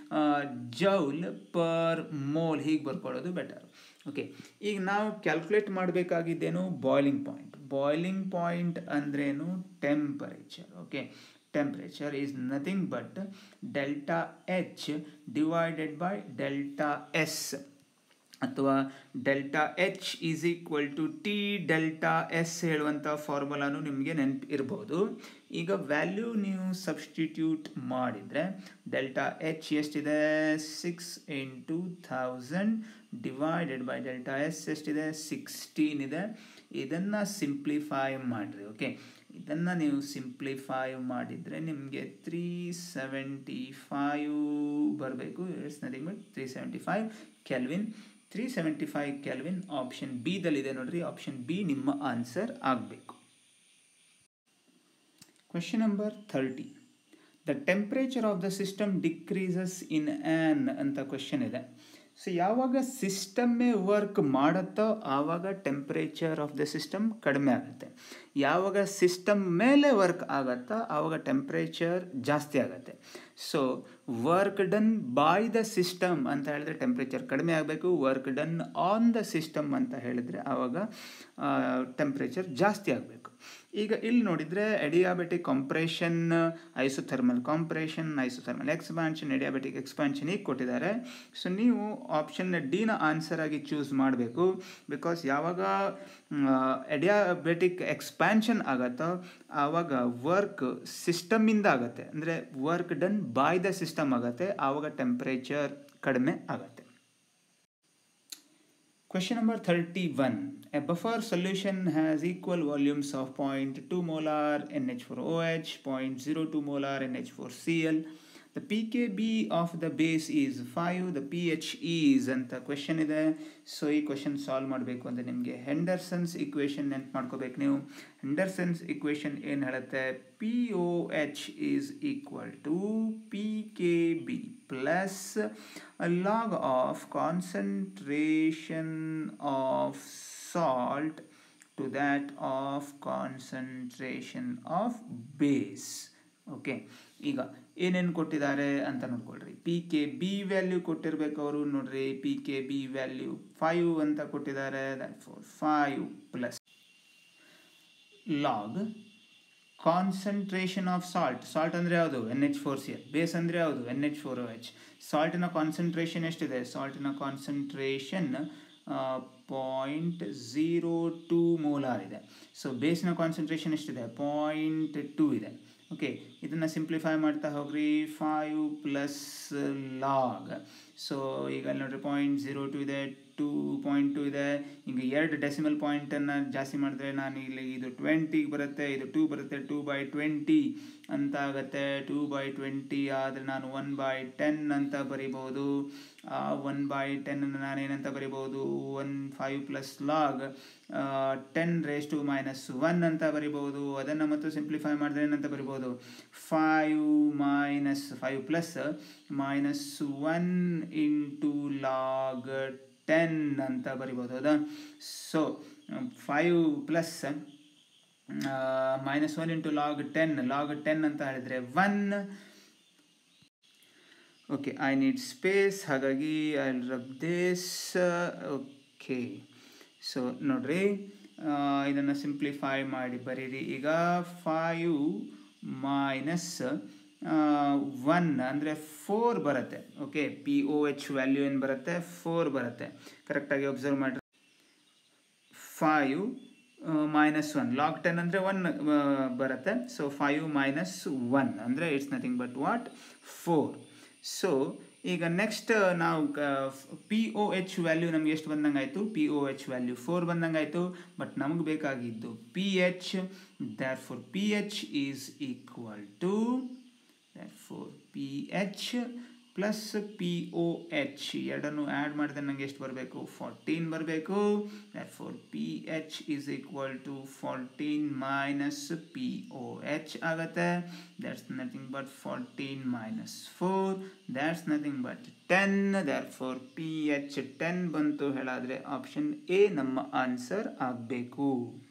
joule per mole ಹೀಗೆ ಬರ್ಕೊಳ್ಳೋದು ಬೆಟರ್ ಓಕೆ ಈಗ ನಾವು ಕ್ಯಾಲ್ಕುಲೇಟ್ ಮಾಡಬೇಕಾಗಿದ್ದೇನು ಬಾಯ್ಲಿಂಗ್ ಪಾಯಿಂಟ್ ಬಾಯ್ಲಿಂಗ್ ಪಾಯಿಂಟ್ ಅಂದ್ರೇನು temperature okay temperature is nothing but delta H divided by delta S ಅಥವಾ delta H is equal to T delta S ಹೇಳುವಂಥ ಫಾರ್ಮುಲಾನು ನಿಮಗೆ ನೆನಪು ಇರ್ಬೋದು ಈಗ ವ್ಯಾಲ್ಯೂ ನೀವು ಸಬ್ಸ್ಟಿಟ್ಯೂಟ್ ಮಾಡಿದರೆ ಡೆಲ್ಟಾ ಎಚ್ ಎಷ್ಟಿದೆ six into thousand divided by delta S ಎಷ್ಟಿದೆ ಸಿಕ್ಸ್ಟೀನ್ ಇದೆ ಇದನ್ನು ಸಿಂಪ್ಲಿಫೈ ಮಾಡಿರಿ ಓಕೆ ಇದನ್ನು ನೀವು ಸಿಂಪ್ಲಿಫೈ ಮಾಡಿದರೆ ನಿಮಗೆ ತ್ರೀ ಸೆವೆಂಟಿ ಫೈವ್ ಬರಬೇಕು it's nothing but three seventy five kelvin three seventy five kelvin option ಬಿದಲ್ಲಿದೆ ನೋಡ್ರಿ ಆಪ್ಷನ್ ಬಿ ನಿಮ್ಮ ಆನ್ಸರ್ ಆಗಬೇಕು question number thirty the temperature of the system decreases in an ಅಂತ ಕ್ವೆಶನ್ ಇದೆ ಸೊ ಯಾವಾಗ ಸಿಸ್ಟಮ್ಮೇ ವರ್ಕ್ ಮಾಡುತ್ತೋ ಆವಾಗ ಟೆಂಪ್ರೇಚರ್ ಆಫ್ ದ ಸಿಸ್ಟಮ್ ಕಡಿಮೆ ಆಗುತ್ತೆ ಯಾವಾಗ ಸಿಸ್ಟಮ್ ಮೇಲೆ ವರ್ಕ್ ಆಗುತ್ತೋ ಆವಾಗ ಟೆಂಪ್ರೇಚರ್ ಜಾಸ್ತಿ ಆಗುತ್ತೆ so work done by the system ಅಂತ ಹೇಳಿದ್ರೆ ಟೆಂಪ್ರೇಚರ್ ಕಡಿಮೆ ಆಗಬೇಕು work done on the system ಅಂತ ಹೇಳಿದರೆ ಆವಾಗ ಟೆಂಪ್ರೇಚರ್ ಜಾಸ್ತಿ ಆಗಬೇಕು ಈಗ ಇಲ್ಲಿ ನೋಡಿದರೆ adiabatic compression isothermal compression isothermal expansion adiabatic expansion ಈಗ ಕೊಟ್ಟಿದ್ದಾರೆ ಸೊ ನೀವು ಆಪ್ಷನ್ ಡಿನ ಆನ್ಸರ್ ಆಗಿ ಚೂಸ್ ಮಾಡಬೇಕು ಬಿಕಾಸ್ ಯಾವಾಗ ಎಡಿಯಾಬೆಟಿಕ್ ಎಕ್ಸ್ಪ್ಯಾನ್ಷನ್ ಆಗತ್ತೋ ಆವಾಗ ವರ್ಕ್ ಸಿಸ್ಟಮಿಂದ ಆಗುತ್ತೆ ಅಂದರೆ work done by the system ಆಗುತ್ತೆ ಆವಾಗ ಟೆಂಪ್ರೇಚರ್ ಕಡಿಮೆ ಆಗುತ್ತೆ Question number 31. A buffer solution has equal volumes of 0.2 molar NH4OH, 0.02 molar NH4Cl. The pKb of the base is 5, the pH is ಅಂತ ಕ್ವೆಶನ್ ಇದೆ ಸೊ ಈ ಕ್ವೆಶನ್ ಸಾಲ್ವ್ ಮಾಡಬೇಕು ಅಂದರೆ ನಿಮಗೆ ಹೆಂಡರ್ಸನ್ಸ್ ಇಕ್ವೇಷನ್ ನೆನ್ಪು ಮಾಡ್ಕೋಬೇಕು ನೀವು ಹೆಂಡರ್ಸನ್ಸ್ ಇಕ್ವೇಷನ್ ಏನು ಹೇಳುತ್ತೆ P O H is equal to P K B plus log of concentration of salt to that of concentration of base okay ಈಗ ಏನೇನು ಕೊಟ್ಟಿದ್ದಾರೆ ಅಂತ ನೋಡ್ಕೊಳ್ರಿ ಪಿ ಕೆ ಬಿ ವ್ಯಾಲ್ಯೂ ಕೊಟ್ಟಿರ್ಬೇಕು ಅವರು ನೋಡ್ರಿ P K B value five ಅಂತ ಕೊಟ್ಟಿದ್ದಾರೆ four five plus log concentration of salt salt ಅಂದರೆ ಯಾವುದು N H four C L base ಅಂದರೆ ಯಾವುದು ಎನ್ ಎಚ್ ಫೋರ್ ಎಚ್ ಸಾಲ್ಟಿನ ಕಾನ್ಸಂಟ್ರೇಷನ್ ಎಷ್ಟಿದೆ ಸಾಲ್ಟಿನ concentration point zero two molar ಇದೆ ಸೊ ಬೇಸಿನ ಕಾನ್ಸಂಟ್ರೇಷನ್ ಎಷ್ಟಿದೆ ಪಾಯಿಂಟ್ ಟೂ ಇದೆ ಓಕೆ ಇದನ್ನು ಸಿಂಪ್ಲಿಫೈ ಮಾಡ್ತಾ ಹೋಗ್ರಿ ಫೈವ್ ಪ್ಲಸ್ ಲಾಗ್ ಸೊ ಈಗ ಅಲ್ಲಿ ನೋಡ್ರಿ ಪಾಯಿಂಟ್ ಝೀರೋ ಟು ಇದೆ ಟೂ ಪಾಯಿಂಟ್ ಟು ಇದೆ ಈಗ ಎರಡು ಡೆಸಿಮಲ್ ಪಾಯಿಂಟನ್ನು ಜಾಸ್ತಿ ಮಾಡಿದ್ರೆ ನಾನು ಇಲ್ಲಿ ಇದು ಟ್ವೆಂಟಿಗೆ ಬರುತ್ತೆ ಇದು ಟೂ ಬರುತ್ತೆ ಟೂ ಬೈ ಟ್ವೆಂಟಿ ಅಂತ ಆಗುತ್ತೆ ಟೂ ಬೈ ಟ್ವೆಂಟಿ ಆದರೆ ನಾನು ಒನ್ ಬೈ ಟೆನ್ ಅಂತ ಬರಿಬೋದು ಆ ಒನ್ ಬೈ ಟೆನ್ನನ್ನು ನಾನು ಏನಂತ ಬರಿಬೋದು one five plus log ten raise to minus one ಅಂತ ಬರಿಬೋದು ಅದನ್ನು ಮತ್ತು ಸಿಂಪ್ಲಿಫೈ ಮಾಡಿದ್ರೆ ಏನಂತ ಬರಿಬೋದು five minus five plus minus one into log ten ಅಂತ ಬರಿಬೋದು ಹೌದಾ so five plus minus one into log ten log ten ಅಂತ ಹೇಳಿದ್ರೆ one okay I need space ಹಾಗಾಗಿ I rub this okay so ನೋಡ್ರಿ ಇದನ್ನು ಸಿಂಪ್ಲಿಫೈ ಮಾಡಿ ಬರೀರಿ ಈಗ ಫೈವ್ ಮೈನಸ್ ಒನ್ ಅಂದರೆ ಫೋರ್ ಬರುತ್ತೆ okay P O H value ಏನು ಬರುತ್ತೆ ಫೋರ್ ಬರುತ್ತೆ ಕರೆಕ್ಟಾಗಿ ಒಬ್ಸರ್ವ್ ಮಾಡಿರಿ five minus one log ten ಅಂದರೆ ಒನ್ ಬರುತ್ತೆ ಸೊ ಫೈವ್ ಮೈನಸ್ ಒನ್ ಅಂದರೆ it's nothing but what four so ಈಗ ನೆಕ್ಸ್ಟ್ ನಾವು ಪಿ ಒ ಎಚ್ ವ್ಯಾಲ್ಯೂ ನಮ್ಗೆ ಎಷ್ಟು ಬಂದಂಗೆ ಆಯಿತು P O H value four ಬಂದಂಗೆ ಆಯಿತು ಬಟ್ ನಮಗೆ ಬೇಕಾಗಿದ್ದು P H therefore P H is equal to therefore P H plus P O H ಎರಡನ್ನು ಆ್ಯಡ್ ಮಾಡಿದ್ರೆ ನನಗೆ ಎಷ್ಟು ಬರಬೇಕು ಫಾರ್ಟೀನ್ ಬರಬೇಕು therefore P H is equal to fourteen minus P O H ಆಗುತ್ತೆ that's nothing but fourteen minus four that's nothing but ten therefore P H ten ಬಂತು ಹೇಳಾದರೆ ಆಪ್ಷನ್ ಎ ನಮ್ಮ ಆನ್ಸರ್ ಆಗಬೇಕು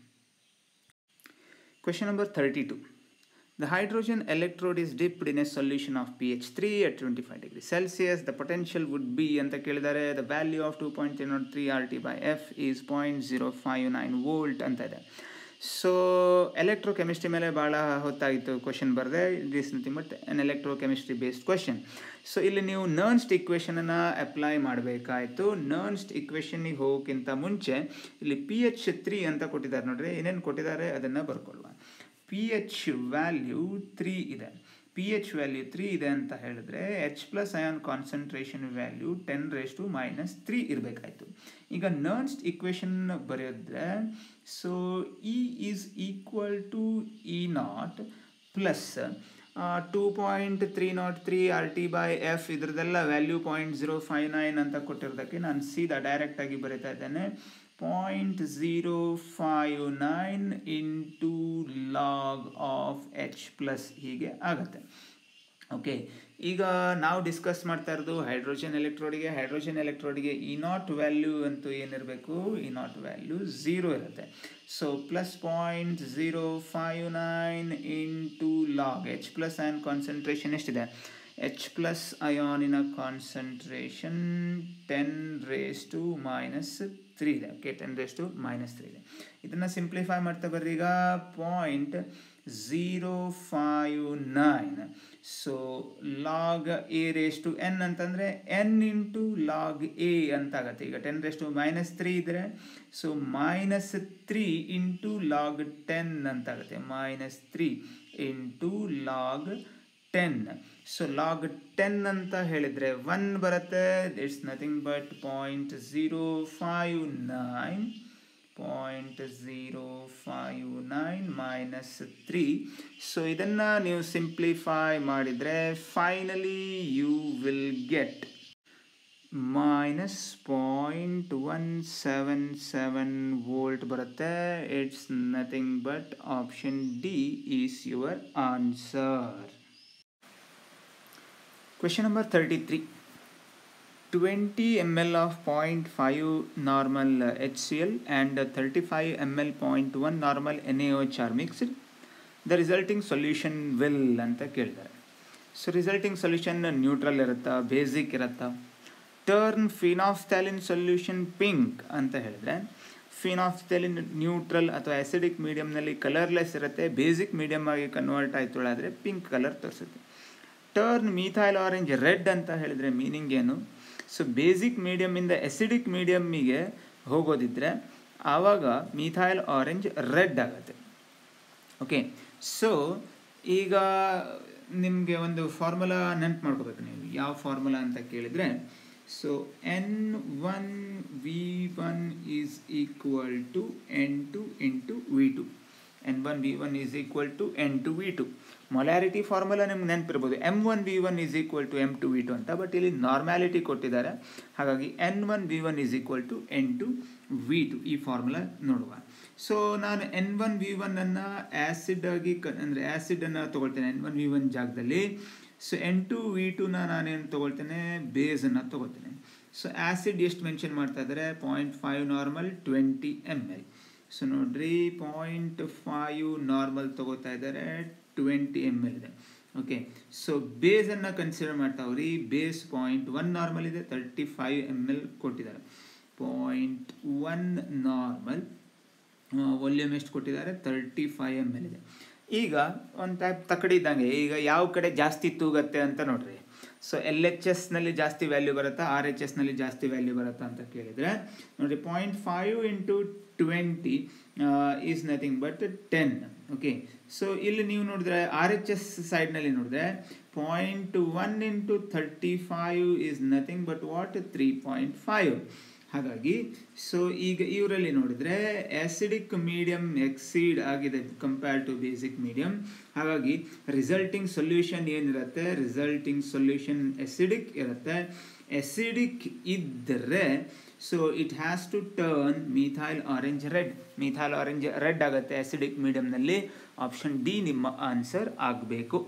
question number thirty two The hydrogen electrode is dipped in a solution of pH 3 at 25 degrees Celsius. The potential would be ಅಂತ ಕೇಳಿದ್ದಾರೆ the value of 2.03 RT by F is 0.059 volt ಅಂತ ಇದೆ ಸೊ ಎಲೆಕ್ಟ್ರೋ ಕೆಮಿಸ್ಟ್ರಿ ಮೇಲೆ ಭಾಳ ಹೊತ್ತಾಗಿತ್ತು ಕ್ವಶನ್ ಬರದೆ it is nothing but an electrochemistry based question so ಇಲ್ಲಿ ನೀವು ನರ್ನ್ಸ್ಟ್ ಇಕ್ವೇಷನನ್ನು ಅಪ್ಲೈ ಮಾಡಬೇಕಾಯಿತು ನರ್ನ್ಸ್ಟ್ ಇಕ್ವೇಷನ್ನಿಗೆ ಹೋಗೋಕ್ಕಿಂತ ಮುಂಚೆ ಇಲ್ಲಿ ಪಿ ಎಚ್ ತ್ರೀ ಅಂತ ಕೊಟ್ಟಿದ್ದಾರೆ ನೋಡ್ರಿ ಏನೇನು ಕೊಟ್ಟಿದ್ದಾರೆ ಅದನ್ನು ಬರ್ಕೊಳ್ಳುವ ಪಿ ಎಚ್ ವ್ಯಾಲ್ಯೂ ತ್ರೀ ಇದೆ ಪಿ ಎಚ್ ವ್ಯಾಲ್ಯೂ ತ್ರೀ ಇದೆ ಅಂತ ಹೇಳಿದ್ರೆ H plus ion concentration value ten raise to minus three ಇರಬೇಕಾಯ್ತು ಈಗ ನರ್ನ್ಸ್ಟ್ ಇಕ್ವೇಷನ್ ಬರೆಯೋದ್ರೆ so E is equal to E naught plus two point three naught three R T by F ಇದ್ರದ್ದೆಲ್ಲ value point zero five nine ಅಂತ ಕೊಟ್ಟಿರೋದಕ್ಕೆ ನಾನು ಸೀದಾ ಡೈರೆಕ್ಟಾಗಿ ಬರೀತಾ ಇದ್ದೇನೆ point zero five nine into log of H plus ಹೀಗೆ ಆಗುತ್ತೆ ಓಕೆ ಈಗ ನಾವು ಡಿಸ್ಕಸ್ ಮಾಡ್ತಾ ಇರೋದು ಹೈಡ್ರೋಜನ್ ಎಲೆಕ್ಟ್ರೋಡಿಗೆ ಹೈಡ್ರೋಜನ್ ಎಲೆಕ್ಟ್ರೋಡಿಗೆ ಇ ನಾಟ್ ವ್ಯಾಲ್ಯೂ ಅಂತೂ ಏನಿರಬೇಕು ಇ ನಾಟ್ ವ್ಯಾಲ್ಯೂ ಝೀರೋ ಇರುತ್ತೆ so plus point zero five nine into log H plus and concentration ಎಷ್ಟಿದೆ ಎಚ್ ಪ್ಲಸ್ ಅಯಾನಿನ concentration ten raise to minus three ಇದೆ okay ten raise to minus three ಇದೆ ಇದನ್ನು ಸಿಂಪ್ಲಿಫೈ ಮಾಡ್ತಾ ಬರ್ರಿ ಈಗ point zero five nine so log A raise to N ಅಂತಂದರೆ ಎನ್ ಇಂಟು ಲಾಗ್ ಎ ಅಂತ ಆಗುತ್ತೆ ಈಗ ten raise to minus three ಇದ್ದರೆ so minus three into log ten ಅಂತ ಆಗುತ್ತೆ minus three into log ten so log ten ಅಂತ ಹೇಳಿದರೆ ಒನ್ ಬರುತ್ತೆ it's nothing but point zero five nine point zero five nine minus three so ಇದನ್ನು ನೀವು ಸಿಂಪ್ಲಿಫೈ ಮಾಡಿದರೆ finally you will get minus point one seven seven volt ಬರುತ್ತೆ it's nothing but option D is your answer Question number 33. 20 ml of 0.5 normal uh, HCl and uh, 35 ml 0.1 normal NaOH are mixed. The resulting solution will ಅಂತ ಕೇಳಿದ್ದಾರೆ ಸೊ ರಿಸಲ್ಟಿಂಗ್ ಸೊಲ್ಯೂಷನ್ ನ್ಯೂಟ್ರಲ್ ಇರುತ್ತಾ ಬೇಸಿಕ್ ಇರುತ್ತಾ ಟರ್ನ್ ಫಿನಾಫ್ಥ್ಯಾಲಿನ್ ಸೊಲ್ಯೂಷನ್ ಪಿಂಕ್ ಅಂತ ಹೇಳಿದ್ರೆ ಫಿನಾಫ್ಥ್ಯಾಲಿನ್ ನ್ಯೂಟ್ರಲ್ ಅಥವಾ ಆ್ಯಸಿಡಿಕ್ ಮೀಡಿಯಮ್ನಲ್ಲಿ ಕಲರ್ಲೆಸ್ ಇರುತ್ತೆ ಬೇಸಿಕ್ ಮೀಡಿಯಮ್ ಆಗಿ ಕನ್ವರ್ಟ್ ಆಯಿತು ಆದರೆ ಪಿಂಕ್ ಕಲರ್ ತೋರಿಸುತ್ತೆ ಟರ್ನ್ ಮೀಥೈಲ್ ಆರೆಂಜ್ ರೆಡ್ ಅಂತ ಹೇಳಿದರೆ ಮೀನಿಂಗ್ ಏನು ಸೊ ಬೇಸಿಕ್ ಮೀಡಿಯಮ್ಮಿಂದ ಎಸಿಡಿಕ್ ಮೀಡಿಯಮ್ಮಿಗೆ ಹೋಗೋದಿದ್ರೆ ಆವಾಗ ಮೀಥೈಲ್ ಆರೆಂಜ್ ರೆಡ್ ಆಗುತ್ತೆ ಓಕೆ ಸೊ ಈಗ ನಿಮಗೆ ಒಂದು ಫಾರ್ಮುಲಾ ನೆನ್ಪು ಮಾಡ್ಕೋಬೇಕು ನೀವು ಯಾವ ಫಾರ್ಮುಲಾ ಅಂತ ಕೇಳಿದರೆ so N one V one is equal to N two into V two N one V one is equal to N two V two molarity formula ನಿಮ್ಗೆ ನೆನಪಿರ್ಬೋದು M one V one is equal to M two V two ಅಂತ ಬಟ್ ಇಲ್ಲಿ ನಾರ್ಮ್ಯಾಲಿಟಿ ಕೊಟ್ಟಿದ್ದಾರೆ ಹಾಗಾಗಿ N one V one is equal to N two V two ಈ ಫಾರ್ಮುಲಾ ನೋಡುವ ಸೊ ನಾನು ಎನ್ ಒನ್ ವಿ ಒನ್ನನ್ನು ಆ್ಯಸಿಡ್ ಆಗಿ ಕ ಅಂದರೆ ಆ್ಯಸಿಡನ್ನು ತೊಗೊಳ್ತೇನೆ ಎನ್ ಒನ್ ವಿ ಒನ್ ಜಾಗದಲ್ಲಿ ಸೊ ಎನ್ ಟು ವಿ ಟುನ ನಾನೇನು ತೊಗೊಳ್ತೇನೆ ಬೇಸನ್ನು ತೊಗೊಳ್ತೇನೆ ಸೊ ಆ್ಯಸಿಡ್ ಎಷ್ಟು ಮೆನ್ಷನ್ ಮಾಡ್ತಾ ಇದ್ದಾರೆ point five normal twenty M L so ನೋಡ್ರಿ ಪಾಯಿಂಟ್ ಫೈವ್ ನಾರ್ಮಲ್ ತೊಗೋತಾ ಇದ್ದಾರೆ ಟ್ವೆಂಟಿ ಎಮ್ ಎಲ್ ಇದೆ ಓಕೆ ಸೊ ಬೇಸನ್ನು ಕನ್ಸಿಡರ್ ಮಾಡ್ತಾವ್ರಿ ಬೇಸ್ ಪಾಯಿಂಟ್ ಒನ್ ನಾರ್ಮಲ್ ಇದೆ ತರ್ಟಿ ಫೈವ್ ಎಮ್ ಎಲ್ ಕೊಟ್ಟಿದ್ದಾರೆ ಪಾಯಿಂಟ್ ಒನ್ ನಾರ್ಮಲ್ ವಾಲ್ಯೂಮ್ ಎಷ್ಟು ಕೊಟ್ಟಿದ್ದಾರೆ ತರ್ಟಿ ಫೈವ್ ಎಮ್ ಎಲ್ ಇದೆ ಈಗ ಒಂದು ಟೈಪ್ ತಕಡಿ ಇದ್ದಂಗೆ ಈಗ ಯಾವ ಕಡೆ ಜಾಸ್ತಿ ತೂಗತ್ತೆ ಅಂತ ನೋಡ್ರಿ ಸೊ ಎಲ್ ಎಚ್ ಎಸ್ನಲ್ಲಿ ಜಾಸ್ತಿ ವ್ಯಾಲ್ಯೂ ಬರುತ್ತಾ ಆರ್ ಎಚ್ ಎಸ್ನಲ್ಲಿ ಜಾಸ್ತಿ ವ್ಯಾಲ್ಯೂ ಬರುತ್ತಾ ಅಂತ ಕೇಳಿದರೆ ನೋಡಿ point five into twenty is nothing but ten okay so ಇಲ್ಲಿ ನೀವು ನೋಡಿದ್ರೆ ಆರ್ ಎಚ್ ಎಸ್ ಸೈಡ್ನಲ್ಲಿ ನೋಡಿದ್ರೆ point one into thirty five is nothing but what three point five ಹಾಗಾಗಿ ಸೊ ಈಗ ಇವರಲ್ಲಿ ನೋಡಿದರೆ ಆ್ಯಸಿಡಿಕ್ ಮೀಡಿಯಮ್ ಎಕ್ಸೀಡ್ ಆಗಿದೆ ಕಂಪೇರ್ ಟು ಬೇಸಿಕ್ ಮೀಡಿಯಮ್ ಹಾಗಾಗಿ ರಿಸಲ್ಟಿಂಗ್ ಸೊಲ್ಯೂಷನ್ ಏನಿರುತ್ತೆ ರಿಸಲ್ಟಿಂಗ್ ಸೊಲ್ಯೂಷನ್ ಎಸಿಡಿಕ್ ಇರುತ್ತೆ ಎಸಿಡಿಕ್ ಇದ್ದರೆ so it has to turn methyl orange red methyl orange red ಆಗುತ್ತೆ ಆಸಿಡಿಕ್ ಮೀಡಿಯಮ್ನಲ್ಲಿ ಆಪ್ಷನ್ ಡಿ ನಿಮ್ಮ ಆನ್ಸರ್ ಆಗಬೇಕು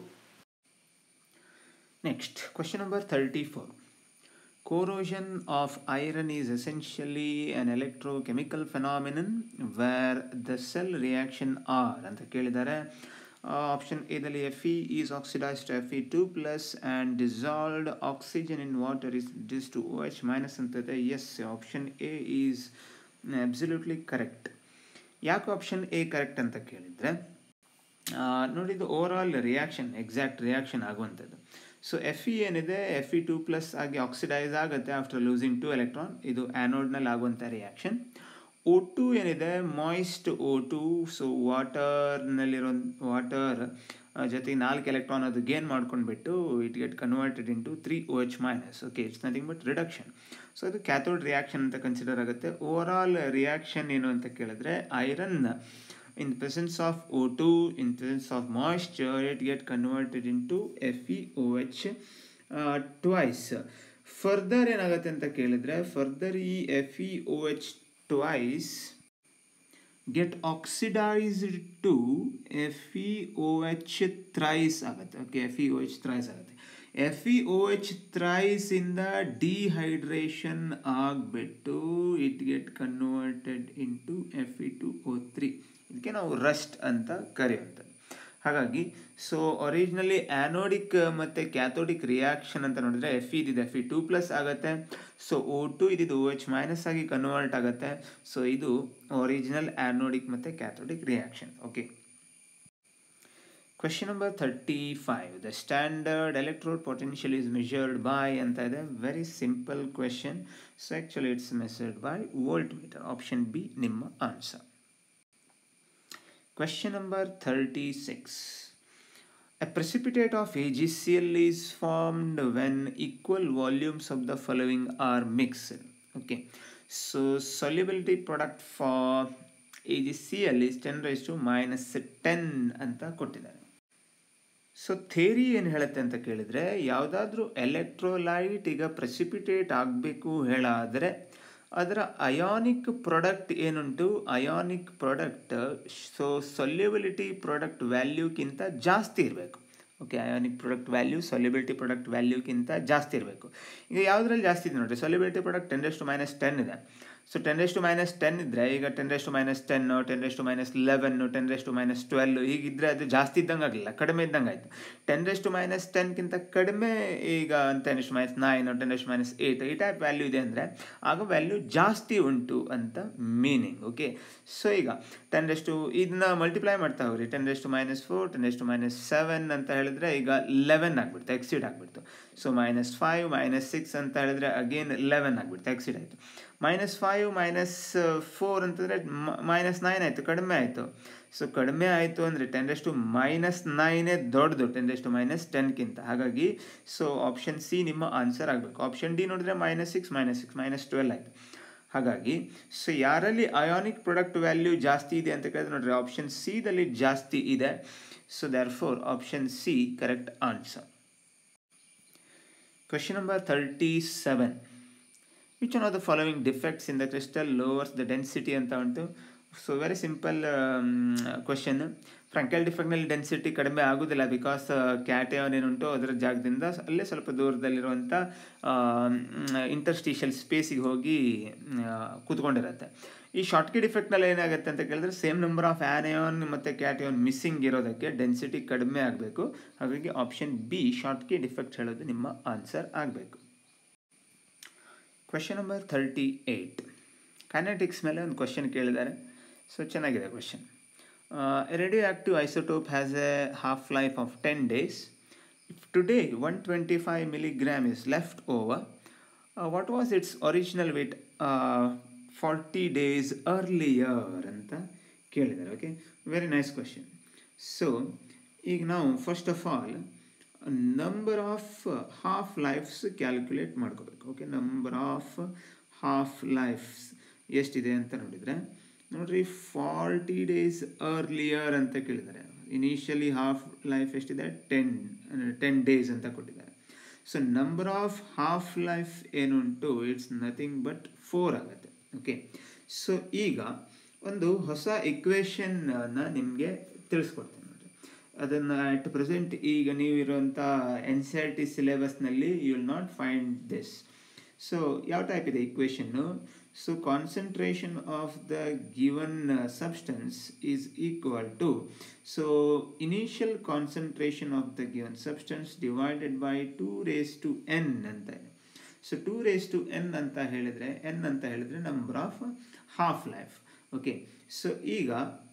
next question number thirty four corrosion of iron is essentially an electrochemical phenomenon where the cell reaction R ಅಂತ ಕೇಳಿದ್ದಾರೆ ಆಪ್ಷನ್ ಎದಲ್ಲಿ F E is oxidised F E two plus and dissolved oxygen in water is this to O H minus ಅಂತದೆ yes option A is absolutely correct ಯಾಕೆ ಆಪ್ಷನ್ ಎ ಕರೆಕ್ಟ್ ಅಂತ ಕೇಳಿದರೆ ನೋಡಿ ಇದು overall reaction exact reaction ಆಗುವಂಥದ್ದು ಸೊ ಎಫ್ ಇ ಏನಿದೆ ಎಫ್ ಇ ಟು ಪ್ಲಸ್ ಆಗಿ ಆಕ್ಸಿಡೈಸ್ ಆಗುತ್ತೆ ಆಫ್ಟರ್ ಲೂಸಿಂಗ್ ಟು ಎಲೆಕ್ಟ್ರಾನ್ ಇದು ಆ್ಯನೋಡ್ನಲ್ಲಿ ಆಗುವಂಥ ರಿಯಾಕ್ಷನ್ ಓ ಟು ಏನಿದೆ ಮಾಯಿಸ್ಟ್ ಓ ಟು ಸೊ ವಾಟರ್ನಲ್ಲಿರೋ ವಾಟರ್ ಜೊತೆಗೆ ನಾಲ್ಕು ಎಲೆಕ್ಟ್ರಾನ್ ಅದು ಗೇನ್ ಮಾಡ್ಕೊಂಡ್ಬಿಟ್ಟು it get converted into three O H minus okay it's nothing but reduction so ಅದು ಕ್ಯಾಥೋಡ್ ರಿಯಾಕ್ಷನ್ ಅಂತ ಕನ್ಸಿಡರ್ ಆಗುತ್ತೆ ಓವರ್ ಆಲ್ ರಿಯಾಕ್ಷನ್ ಏನು ಅಂತ ಕೇಳಿದ್ರೆ iron in the presence of O2, in the presence of moisture, it get converted into FeOH uh, twice. Further ಏನಾಗುತ್ತೆ ಅಂತ ಕೇಳಿದ್ರೆ ಫರ್ದರ್ ಈ F E O H twice get oxidised to F E O H thrice ಆಗುತ್ತೆ okay F E O H thrice ಆಗುತ್ತೆ ಎಫ್ ಇ ಓ ಎಚ್ ಥ್ರೈಸಿಂದ ಡಿಹೈಡ್ರೇಷನ್ ಆಗಿಬಿಟ್ಟು it get converted into F E two O three ಇದಕ್ಕೆ ನಾವು ರಸ್ಟ್ ಅಂತ ಕರೆಯುವಂಥದ್ದು ಹಾಗಾಗಿ ಸೊ ಒರಿಜಿನಲಿ ಆ್ಯನೋಡಿಕ್ ಮತ್ತು ಕ್ಯಾಥೋಡಿಕ್ ರಿಯಾಕ್ಷನ್ ಅಂತ ನೋಡಿದ್ರೆ ಎಫ್ ಇದಿದೆ ಎಫ್ ಇ ಟು ಪ್ಲಸ್ ಆಗುತ್ತೆ ಸೊ ಓ ಟು ಇದಿದ್ದು ಓ ಎಚ್ ಮೈನಸ್ ಆಗಿ ಕನ್ವರ್ಟ್ ಆಗುತ್ತೆ ಸೊ ಇದು ಒರಿಜಿನಲ್ ಆ್ಯನೋಡಿಕ್ ಮತ್ತು cathodic reaction okay question number thirty five the standard electrode potential is measured by ಅಂತ ಇದೆ very simple question so actually it's measured by voltmeter option B ನಿಮ್ಮ answer Question number 36. A precipitate of AgCl is formed when equal volumes of the following are mixed. Okay, so solubility product for AgCl is 10 raised to minus 10 ಅಂತ ಕೊಟ್ಟಿದ್ದಾರೆ ಸೊ ಥೇರಿ ಏನು ಹೇಳುತ್ತೆ ಅಂತ ಕೇಳಿದರೆ ಯಾವುದಾದ್ರೂ ಎಲೆಕ್ಟ್ರೋಲೈಟ್ ಈಗ ಪ್ರೆಸಿಪಿಟೇಟ್ ಆಗಬೇಕು ಹೇಳಾದರೆ ಅದರ ಅಯಾನಿಕ್ ಪ್ರಾಡಕ್ಟ್ ಏನುಂಟು ionic product so solubility product ವ್ಯಾಲ್ಯೂಕ್ಕಿಂತ ಜಾಸ್ತಿ ಇರಬೇಕು okay ionic product value solubility product ವ್ಯಾಲ್ಯೂಕ್ಕಿಂತ ಜಾಸ್ತಿ ಇರಬೇಕು ಈಗ ಯಾವುದ್ರಲ್ಲಿ ಜಾಸ್ತಿ ಇದೆ ನೋಡಿರಿ solubility product ten to minus ten ಇದೆ so ten raise to minus ten ಇದ್ದರೆ ಈಗ ten raise to minus ten ten raise to minus eleven ten raise to minus twelve ಹೀಗಿದ್ರೆ ಅದು ಜಾಸ್ತಿ ಇದ್ದಂಗೆ ಆಗಲಿಲ್ಲ ಕಡಿಮೆ ಇದ್ದಂಗೆ ಆಯಿತು ಟೆನ್ ರೇಸ್ ಟು ಮೈನಸ್ ಟೆನ್ಗಿಂತ ಕಡಿಮೆ ಈಗ ten raise to minus nine ten raise to minus eight ಈ ಟೈಪ್ ವ್ಯಾಲ್ಯೂ ಇದೆ ಅಂದರೆ ಆಗ ವ್ಯಾಲ್ಯೂ ಜಾಸ್ತಿ ಉಂಟು ಅಂತ ಮೀನಿಂಗ್ ಓಕೆ ಸೊ ಈಗ ಟೆನ್ ರೇಸ್ ಟು ಇದನ್ನ ಮಲ್ಟಿಪ್ಲೈ ಮಾಡ್ತಾ ಹೋಗ್ರಿ ten raise to minus four ten raise to minus seven ಅಂತ ಹೇಳಿದ್ರೆ ಈಗ ಲೆವೆನ್ ಆಗಿಬಿಡ್ತು ಎಕ್ಸಿಡ್ ಆಗಿಬಿಡ್ತು so minus five minus six ಅಂತ ಹೇಳಿದ್ರೆ ಅಗೇನ್ ಲೆವೆನ್ ಆಗಿಬಿಡ್ತು ಎಕ್ಸಿಡ್ ಆಯಿತು ಮೈನಸ್ ಫೈವ್ ಮೈನಸ್ ಫೋರ್ ಅಂತಂದರೆ ಮೈನಸ್ ನೈನ್ ಆಯಿತು ಕಡಿಮೆ ಆಯಿತು ಸೊ ಕಡಿಮೆ ಆಯಿತು ಅಂದರೆ ಟೆನ್ ರೆಸ್ ಟು ಮೈನಸ್ ನೈನೇ ದೊಡ್ಡದು ಟೆನ್ ರೆಸ್ ಟು ಮೈನಸ್ ಟೆನ್ಗಿಂತ ಹಾಗಾಗಿ ಸೊ ಆಪ್ಷನ್ ಸಿ ನಿಮ್ಮ ಆನ್ಸರ್ ಆಗಬೇಕು ಆಪ್ಷನ್ ಡಿ ನೋಡಿದ್ರೆ minus six minus six minus twelve ಆಯಿತು ಹಾಗಾಗಿ ಸೊ ಯಾರಲ್ಲಿ ಅಯಾನಿಕ್ ಪ್ರಾಡಕ್ಟ್ ವ್ಯಾಲ್ಯೂ ಜಾಸ್ತಿ ಇದೆ ಅಂತ ಕೇಳಿದ್ರೆ ನೋಡ್ರಿ ಆಪ್ಷನ್ ಸಿದಲ್ಲಿ ಜಾಸ್ತಿ ಇದೆ so therefore option C correct answer question number thirty seven which one of the following defects in the crystal lowers the density ಅಂತ ಉಂಟು so very simple question Frenkel ಡಿಫೆಕ್ಟ್ನಲ್ಲಿ ಡೆನ್ಸಿಟಿ ಕಡಿಮೆ ಆಗೋದಿಲ್ಲ ಬಿಕಾಸ್ ಕ್ಯಾಟಯಾನ್ ಏನುಂಟು ಅದರ ಜಾಗದಿಂದ ಅಲ್ಲೇ ಸ್ವಲ್ಪ ದೂರದಲ್ಲಿರುವಂಥ ಇಂಟರ್ಸ್ಟಿಷಿಯಲ್ ಸ್ಪೇಸಿಗೆ ಹೋಗಿ ಕೂತ್ಕೊಂಡಿರುತ್ತೆ ಈ ಶಾರ್ಟ್ಕಿ ಡಿಫೆಕ್ಟ್ನಲ್ಲಿ ಏನಾಗುತ್ತೆ ಅಂತ ಕೇಳಿದ್ರೆ ಸೇಮ್ ನಂಬರ್ ಆಫ್ ಆ್ಯನಯಾನ್ ಮತ್ತು ಕ್ಯಾಟಯಾನ್ ಮಿಸ್ಸಿಂಗ್ ಇರೋದಕ್ಕೆ ಡೆನ್ಸಿಟಿ ಕಡಿಮೆ ಆಗಬೇಕು ಹಾಗಾಗಿ ಆಪ್ಷನ್ ಬಿ ಶಾರ್ಟ್ಕಿ ಡಿಫೆಕ್ಟ್ ಹೇಳೋದು ನಿಮ್ಮ ಆನ್ಸರ್ ಆಗಬೇಕು question number thirty eight kinetics ಮೇಲೆ ಒಂದು ಕ್ವಶನ್ ಕೇಳಿದ್ದಾರೆ ಸೊ ಚೆನ್ನಾಗಿದೆ question radioactive isotope has a half life of ten days if today one twenty five milligram is left over what was its original weight forty days earlier ಅಂತ ಕೇಳಿದ್ದಾರೆ okay very nice question so ಈಗ ನಾವು first of all number of half lifes calculate ಮಾಡ್ಕೋಬೇಕು okay number of half lifes ಎಷ್ಟಿದೆ ಅಂತ ನೋಡಿದರೆ ನೋಡ್ರಿ ಫಾರ್ಟಿ ಡೇಸ್ ಅರ್ಲಿಯರ್ ಅಂತ ಕೇಳಿದ್ದಾರೆ ಇನಿಷಿಯಲಿ ಹಾಫ್ ಲೈಫ್ ಎಷ್ಟಿದೆ ಟೆನ್ ಟೆನ್ ಡೇಸ್ ಅಂತ ಕೊಟ್ಟಿದ್ದಾರೆ so number of half life ಏನುಂಟು ಇಟ್ಸ್ ನಥಿಂಗ್ ಬಟ್ ಫೋರ್ ಆಗುತ್ತೆ ಓಕೆ ಸೊ ಈಗ ಒಂದು ಹೊಸ ಇಕ್ವೇಷನ್ನ ನಿಮಗೆ ತಿಳಿಸ್ಕೊಡ್ತೇನೆ ನೋಡಿರಿ ಅದನ್ನು ಅಟ್ ಪ್ರೆಸೆಂಟ್ ಈಗ ನೀವಿರುವಂಥ ಎನ್ ಸಿ ಆರ್ ಟಿ ಸಿಲೆಬಸ್ನಲ್ಲಿ you will not find this so ಯಾವ ಟೈಪ್ ಇದೆ equation so concentration of the given substance is equal to so initial concentration of the given substance divided by two raise to N ಅಂತ ಇದೆ so two raise to N ಅಂತ ಹೇಳಿದರೆ ಎನ್ ಅಂತ ಹೇಳಿದರೆ number of half life okay so ಈಗ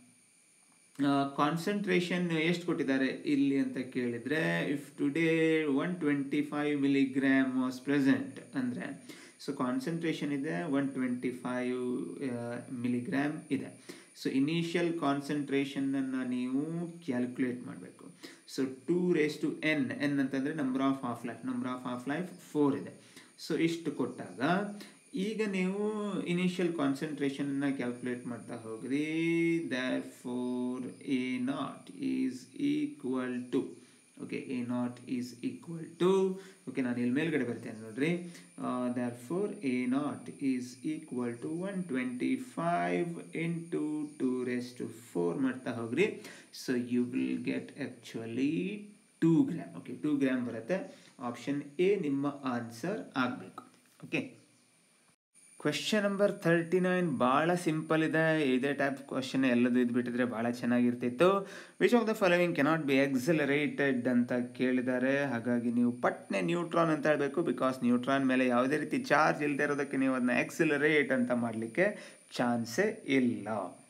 ಕಾನ್ಸಂಟ್ರೇಷನ್ ಎಷ್ಟು ಕೊಟ್ಟಿದ್ದಾರೆ ಇಲ್ಲಿ ಅಂತ ಕೇಳಿದರೆ if today one twenty five milligram was present ಅಂದರೆ ಸೊ ಕಾನ್ಸಂಟ್ರೇಷನ್ ಇದೆ ಒನ್ ಟ್ವೆಂಟಿ ಫೈವ್ ಮಿಲಿಗ್ರಾಮ್ ಇದೆ ಸೊ ಇನಿಷಿಯಲ್ ಕಾನ್ಸಂಟ್ರೇಷನನ್ನು ನೀವು ಕ್ಯಾಲ್ಕುಲೇಟ್ ಮಾಡಬೇಕು so two raise to N N ಅಂತಂದರೆ number of half life number of half life four ಇದೆ ಸೊ ಇಷ್ಟು ಕೊಟ್ಟಾಗ ಈಗ ನೀವು ಇನಿಷಿಯಲ್ ಕಾನ್ಸಂಟ್ರೇಷನನ್ನು ಕ್ಯಾಲ್ಕುಲೇಟ್ ಮಾಡ್ತಾ ಹೋಗ್ರಿ therefore A naught is equal to okay A naught is equal to okay ನಾನು ಇಲ್ಲಿ ಮೇಲ್ಗಡೆ ಬರ್ತೇನೆ ನೋಡ್ರಿ therefore A naught is equal to one twenty five into two raise to four ಮಾಡ್ತಾ ಹೋಗ್ರಿ so you will get actually two gram okay two gram ಬರುತ್ತೆ ಆಪ್ಷನ್ ಎ ನಿಮ್ಮ ಆನ್ಸರ್ ಆಗಬೇಕು okay question number thirty nine ಭಾಳ ಸಿಂಪಲ್ ಇದೆ ಇದೇ ಟೈಪ್ ಕ್ವಶನ್ ಎಲ್ಲದು ಇದು ಬಿಟ್ಟಿದ್ರೆ ಭಾಳ ಚೆನ್ನಾಗಿರ್ತಿತ್ತು which of the following cannot be accelerated ಅಂತ ಕೇಳಿದ್ದಾರೆ ಹಾಗಾಗಿ ನೀವು ಪಟ್ನೆ ನ್ಯೂಟ್ರಾನ್ ಅಂತ ಹೇಳಬೇಕು ಬಿಕಾಸ್ ನ್ಯೂಟ್ರಾನ್ ಮೇಲೆ ಯಾವುದೇ ರೀತಿ ಚಾರ್ಜ್ ಇಲ್ಲದೆ ಇರೋದಕ್ಕೆ ನೀವು ಅದನ್ನ ಎಕ್ಸಲರೇಟ್ ಅಂತ ಮಾಡಲಿಕ್ಕೆ ಚಾನ್ಸೇ ಇಲ್ಲ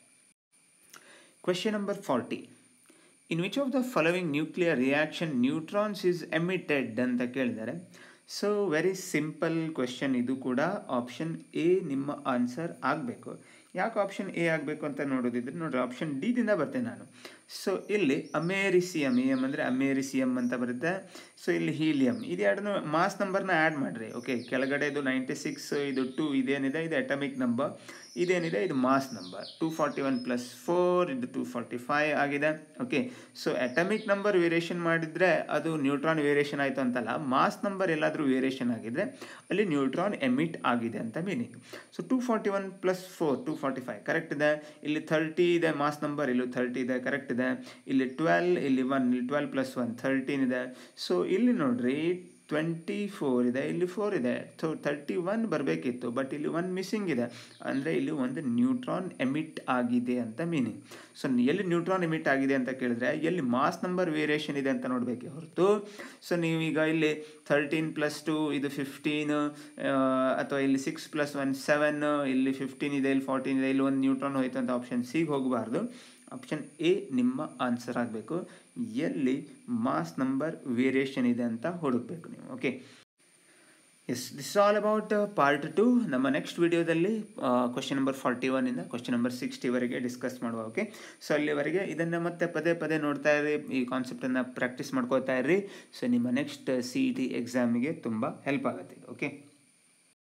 question number forty in which of the following nuclear reaction neutrons is emitted ಅಂತ ಕೇಳಿದ್ದಾರೆ ಸೊ ವೆರಿ ಸಿಂಪಲ್ ಕ್ವೆಶನ್ ಇದು ಕೂಡ ಆಪ್ಷನ್ ಎ ನಿಮ್ಮ ಆನ್ಸರ್ ಆಗಬೇಕು ಯಾಕೆ ಆಪ್ಷನ್ ಎ ಆಗಬೇಕು ಅಂತ ನೋಡೋದಿದ್ರೆ ನೋಡ್ರಿ ಆಪ್ಷನ್ ಡಿ ದಿಂದ ಬರ್ತೇನೆ ನಾನು ಸೊ ಇಲ್ಲಿ ಅಮೇರಿಸಿಯಮ್ ಇ ಎಮ್ ಅಂದರೆ ಅಮೇರಿಸಿಯಮ್ ಅಂತ ಬರುತ್ತೆ ಸೊ ಇಲ್ಲಿ ಹೀಲಿಯಮ್ ಇದು ಎರಡನ್ನೂ ಮಾಸ್ ನಂಬರ್ನ ಆ್ಯಡ್ ಮಾಡಿರಿ ಓಕೆ ಕೆಳಗಡೆ ಇದು ನೈಂಟಿ ಸಿಕ್ಸ್ ಇದು ಟು ಇದೇನಿದೆ ಇದು ಅಟಮಿಕ್ ನಂಬರ್ ಇದೇನಿದೆ ಇದು mass number two forty one plus four ಇದು ಟೂ ಫಾರ್ಟಿ ಫೈವ್ ಆಗಿದೆ okay so atomic number variation ಮಾಡಿದರೆ ಅದು ನ್ಯೂಟ್ರಾನ್ ವೇರಿಯೇಷನ್ ಆಯಿತು ಅಂತಲ್ಲ ಮಾಸ್ ನಂಬರ್ ಎಲ್ಲಾದರೂ ವೇರಿಯೇಷನ್ ಆಗಿದ್ರೆ ಅಲ್ಲಿ ನ್ಯೂಟ್ರಾನ್ ಎಮಿಟ್ ಆಗಿದೆ ಅಂತ meaning so two forty one plus four two forty five correct ಇದೆ ಇಲ್ಲಿ ಥರ್ಟಿ ಇದೆ ಮಾಸ್ ನಂಬರ್ ಇಲ್ಲೂ ಥರ್ಟಿ ಇದೆ ಕರೆಕ್ಟ್ ಇದೆ ಇಲ್ಲಿ ಟ್ವೆಲ್ ಇಲ್ಲಿ ಒನ್ ಇಲ್ಲಿ ಟ್ವೆಲ್ ಪ್ಲಸ್ ಒನ್ ಥರ್ಟೀನ್ ಇದೆ ಸೊ ಇಲ್ಲಿ ನೋಡ್ರಿ ಟ್ವೆಂಟಿ ಫೋರ್ ಇದೆ ಇಲ್ಲಿ ಫೋರ್ ಇದೆ ಸೊ ತರ್ಟಿ ಒನ್ ಬರಬೇಕಿತ್ತು ಬಟ್ ಇಲ್ಲಿ ಒನ್ ಮಿಸ್ಸಿಂಗ್ ಇದೆ ಅಂದರೆ ಇಲ್ಲಿ ಒಂದು ನ್ಯೂಟ್ರಾನ್ ಎಮಿಟ್ ಆಗಿದೆ ಅಂತ ಮೀನಿಂಗ್ ಸೊ ಎಲ್ಲಿ ನ್ಯೂಟ್ರಾನ್ ಎಮಿಟ್ ಆಗಿದೆ ಅಂತ ಕೇಳಿದ್ರೆ ಎಲ್ಲಿ ಮಾಸ್ ನಂಬರ್ ವೇರಿಯೇಷನ್ ಇದೆ ಅಂತ ನೋಡಬೇಕೆ ಹೊರತು ಸೊ ನೀವೀಗ ಇಲ್ಲಿ ಥರ್ಟೀನ್ ಪ್ಲಸ್ ಟು ಇದು ಫಿಫ್ಟೀನ್ ಅಥವಾ ಇಲ್ಲಿ ಸಿಕ್ಸ್ ಪ್ಲಸ್ ಒನ್ ಸೆವೆನ್ ಇಲ್ಲಿ ಫಿಫ್ಟೀನ್ ಇದೆ ಇಲ್ಲಿ ಫೋರ್ಟೀನ್ ಇದೆ ಇಲ್ಲಿ ಒಂದು ನ್ಯೂಟ್ರಾನ್ ಹೋಯ್ತು ಅಂತ ಆಪ್ಷನ್ ಸಿಗೆ ಹೋಗಬಾರ್ದು ಆಪ್ಷನ್ ಎ ನಿಮ್ಮ ಆನ್ಸರ್ ಆಗಬೇಕು ಎಲ್ಲಿ ಮಾಸ್ ನಂಬರ್ ವೇರಿಯೇಷನ್ ಇದೆ ಅಂತ ಹುಡುಕಬೇಕು ನೀವು okay yes this all about part two ನಮ್ಮ ನೆಕ್ಸ್ಟ್ ವಿಡಿಯೋದಲ್ಲಿ ಕ್ವಶನ್ ನಂಬರ್ ಫಾರ್ಟಿ ಒನ್ನಿಂದ ಕ್ವಶನ್ ನಂಬರ್ ಸಿಕ್ಸ್ಟಿವರೆಗೆ ಡಿಸ್ಕಸ್ ಮಾಡುವ ಓಕೆ ಸೊ ಅಲ್ಲಿವರೆಗೆ ಇದನ್ನು ಮತ್ತೆ ಪದೇ ಪದೇ ನೋಡ್ತಾ ಇರಿ ಈ ಕಾನ್ಸೆಪ್ಟನ್ನು ಪ್ರಾಕ್ಟೀಸ್ ಮಾಡ್ಕೋತಾ ಇರ್ರಿ ಸೊ ನಿಮ್ಮ ನೆಕ್ಸ್ಟ್ ಸಿ ಇ ಟಿ ಎಕ್ಸಾಮಿಗೆ ತುಂಬ ಹೆಲ್ಪ್ ಆಗುತ್ತೆ ಓಕೆ